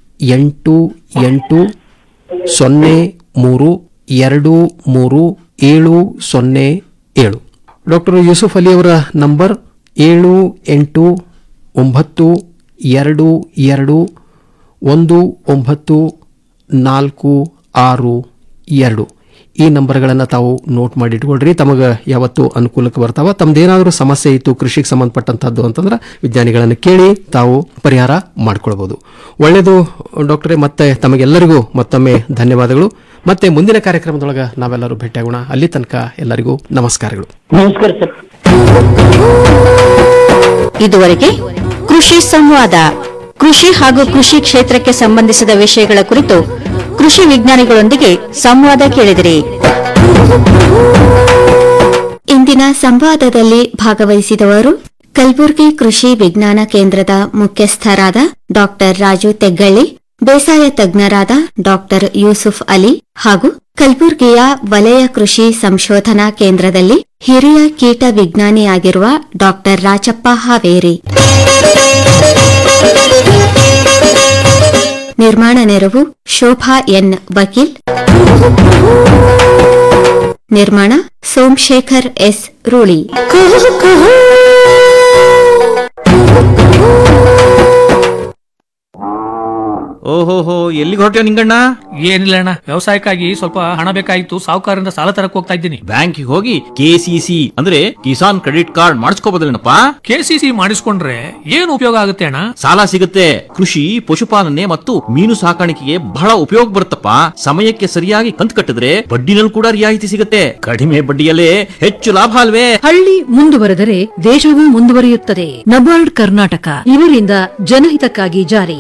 ಎಂಟು ಎಂಟು ಸೊನ್ನೆ ಮೂರು ಎರಡು ಮೂರು ಏಳು ಸೊನ್ನೆ ಏಳು ಡಾಕ್ಟರ್ ಯೂಸುಫ್ ಅಲಿ ಅವರ ನಂಬರ್ ಏಳು ಎಂಟು ಒಂಬತ್ತು ಎರಡು ಎರಡು ಒಂದು ಒಂಬತ್ತು ನಾಲ್ಕು ಆರು ಎರಡು ಈ ನಂಬರ್ಗಳನ್ನು ತಾವು ನೋಟ್ ಮಾಡಿ ಇಟ್ಕೊಳ್ರಿ ತಮಗೆ ಯಾವತ್ತು ಅನುಕೂಲಕ್ಕೆ ಬರ್ತಾವ ತಮ್ದೇನಾದರೂ ಸಮಸ್ಯೆ ಇತ್ತು ಕೃಷಿಗೆ ಸಂಬಂಧಪಟ್ಟಂತದ್ದು ಅಂತಂದ್ರೆ ವಿಜ್ಞಾನಿಗಳನ್ನು ಕೇಳಿ ತಾವು ಪರಿಹಾರ ಮಾಡ್ಕೊಳ್ಬಹುದು ಒಳ್ಳೆಯದು ಡಾಕ್ಟರೇ ಮತ್ತೆ ತಮಗೆಲ್ಲರಿಗೂ ಮತ್ತೊಮ್ಮೆ ಧನ್ಯವಾದಗಳು ಮತ್ತೆ ಮುಂದಿನ ಕಾರ್ಯಕ್ರಮದೊಳಗೆ ನಾವೆಲ್ಲರೂ ಭೇಟಿಯಾಗೋಣ ಅಲ್ಲಿ ತನಕ ಎಲ್ಲರಿಗೂ ನಮಸ್ಕಾರಗಳು ನಮಸ್ಕಾರ ಸರ್ ಇದುವರೆಗೆ ಕೃಷಿ ಸಂವಾದ ಕೃಷಿ ಹಾಗೂ ಕೃಷಿ ಕ್ಷೇತ್ರಕ್ಕೆ ಸಂಬಂಧಿಸಿದ ವಿಷಯಗಳ ಕುರಿತು ಕೃಷಿ ವಿಜ್ಞಾನಿಗಳೊಂದಿಗೆ ಸಂವಾದ ಕೇಳಿದಿರಿ ಇಂದಿನ ಸಂವಾದದಲ್ಲಿ ಭಾಗವಹಿಸಿದವರು ಕಲಬುರಗಿ ಕೃಷಿ ವಿಜ್ಞಾನ ಕೇಂದ್ರದ ಮುಖ್ಯಸ್ಥರಾದ ಡಾಕ್ಟರ್ ರಾಜು ತೆಗ್ಗಳ್ಳಿ ಬೇಸಾಯ ತಜ್ಞರಾದ ಡಾಕ್ಟರ್ ಯೂಸುಫ್ ಅಲಿ ಹಾಗೂ ಕಲಬುರ್ಗಿಯ ವಲಯ ಕೃಷಿ ಸಂಶೋಧನಾ ಕೇಂದ್ರದಲ್ಲಿ ಹಿರಿಯ ಕೀಟ ವಿಜ್ಞಾನಿಯಾಗಿರುವ ಡಾಕ್ಟರ್ ರಾಚಪ್ಪ ಹಾವೇರಿ ನಿರ್ಮಾಣ ನೆರವು ಶೋಭಾ ಎನ್ ವಕೀಲ್ ನಿರ್ಮಾಣ ಸೋಮಶೇಖರ್ ಎಸ್ ರೂಳಿ ಓಹೋಹೋ ಎಲ್ಲಿಗೆ ಹೊರಟ್ಯೋ ನಿಂಗಣ್ಣ ಏನಿಲ್ಲ ಅಣ್ಣ ವ್ಯವಸಾಯಕ್ಕಾಗಿ ಸ್ವಲ್ಪ ಹಣ ಬೇಕಾಗಿತ್ತು ಸಾಹುಕಾರರಿಂದ ಸಾಲ ತರಕ್ ಹೋಗ್ತಾ ಇದ್ದೀನಿ ಬ್ಯಾಂಕಿಗೆ ಹೋಗಿ ಕೆಸಿಸಿ ಅಂದ್ರೆ ಕಿಸಾನ್ ಕ್ರೆಡಿಟ್ ಕಾರ್ಡ್ ಮಾಡಿಸ್ಕೋಬೋದಲ್ಲೇನಪ್ಪ ಕೆಸಿಸಿ ಮಾಡಿಸ್ಕೊಂಡ್ರೆ ಏನು ಉಪಯೋಗ ಆಗುತ್ತೆ ಅಣ್ಣ ಸಾಲ ಸಿಗುತ್ತೆ ಕೃಷಿ ಪಶುಪಾಲನೆ ಮತ್ತು ಮೀನು ಸಾಕಾಣಿಕೆಗೆ ಬಹಳ ಉಪಯೋಗ ಬರುತ್ತಪ್ಪ ಸಮಯಕ್ಕೆ ಸರಿಯಾಗಿ ಕಂತು ಕಟ್ಟಿದ್ರೆ ಬಡ್ಡಿನಲ್ಲಿ ಕೂಡ ರಿಯಾಯಿತಿ ಸಿಗುತ್ತೆ ಕಡಿಮೆ ಬಡ್ಡಿಯಲ್ಲೇ ಹೆಚ್ಚು ಲಾಭ ಅಲ್ವೇ ಹಳ್ಳಿ ಮುಂದುವರೆದರೆ ದೇಶವೂ ಮುಂದುವರಿಯುತ್ತದೆ ನಬಾರ್ಡ್ ಕರ್ನಾಟಕ ಇವರಿಂದ ಜನಹಿತಕ್ಕಾಗಿ ಜಾರಿ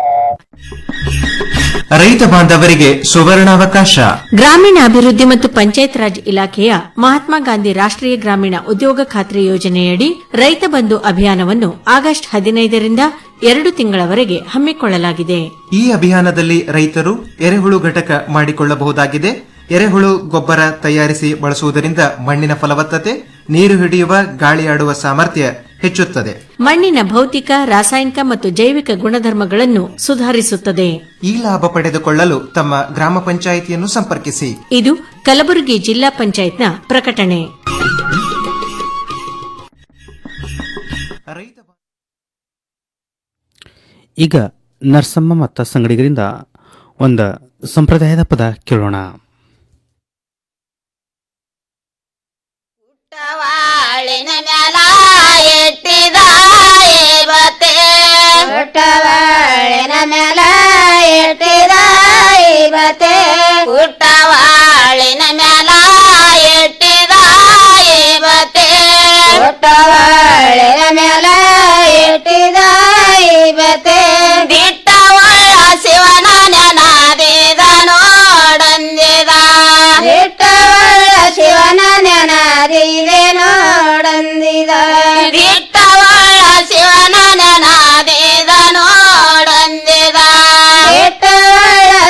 ರೈತ ಬಾಂಧವರಿಗೆ ಸುವರ್ಣಾವಕಾಶ ಗ್ರಾಮೀಣಾಭಿವೃದ್ಧಿ ಮತ್ತು ಪಂಚಾಯತ್ ರಾಜ್ ಇಲಾಖೆಯ ಮಹಾತ್ಮ ಗಾಂಧಿ ರಾಷ್ಟ್ರೀಯ ಗ್ರಾಮೀಣ ಉದ್ಯೋಗ ಖಾತ್ರಿ ಯೋಜನೆಯಡಿ ರೈತ ಬಂಧು ಅಭಿಯಾನವನ್ನು ಆಗಸ್ಟ್ ಹದಿನೈದರಿಂದ ಎರಡು ತಿಂಗಳವರೆಗೆ ಹಮ್ಮಿಕೊಳ್ಳಲಾಗಿದೆ ಈ ಅಭಿಯಾನದಲ್ಲಿ ರೈತರು ಎರೆಹುಳು ಘಟಕ ಮಾಡಿಕೊಳ್ಳಬಹುದಾಗಿದೆ ಎರೆಹುಳು ಗೊಬ್ಬರ ತಯಾರಿಸಿ ಬಳಸುವುದರಿಂದ ಮಣ್ಣಿನ ಫಲವತ್ತತೆ ನೀರು ಹಿಡಿಯುವ ಗಾಳಿಯಾಡುವ ಸಾಮರ್ಥ್ಯ ಹೆಚ್ಚುತ್ತದೆ ಮಣ್ಣಿನ ಭೌತಿಕ ರಾಸಾಯನಿಕ ಮತ್ತು ಜೈವಿಕ ಗುಣಧರ್ಮಗಳನ್ನು ಸುಧಾರಿಸುತ್ತದೆ ಈ ಲಾಭ ಪಡೆದುಕೊಳ್ಳಲು ತಮ್ಮ ಗ್ರಾಮ ಪಂಚಾಯಿತಿಯನ್ನು ಸಂಪರ್ಕಿಸಿ ಇದು ಕಲಬುರಗಿ ಜಿಲ್ಲಾ ಪಂಚಾಯತ್ನ ಪ್ರಕಟಣೆ ರೈತ ಈಗ ನರಸಮ್ಮ ಮತ್ತು ಸಂಗಡಿಗರಿಂದ ಒಂದು ಸಂಪ್ರದಾಯದ ಪದ ಕೇಳೋಣ ಬಾಳಿನ ಮ್ಯಾಲ ಎಟ್ಟಿದ ಏವತ್ತೆ ಬಾಳಿನ ಮ್ಯಾಲ ಎಟ್ಟಿದ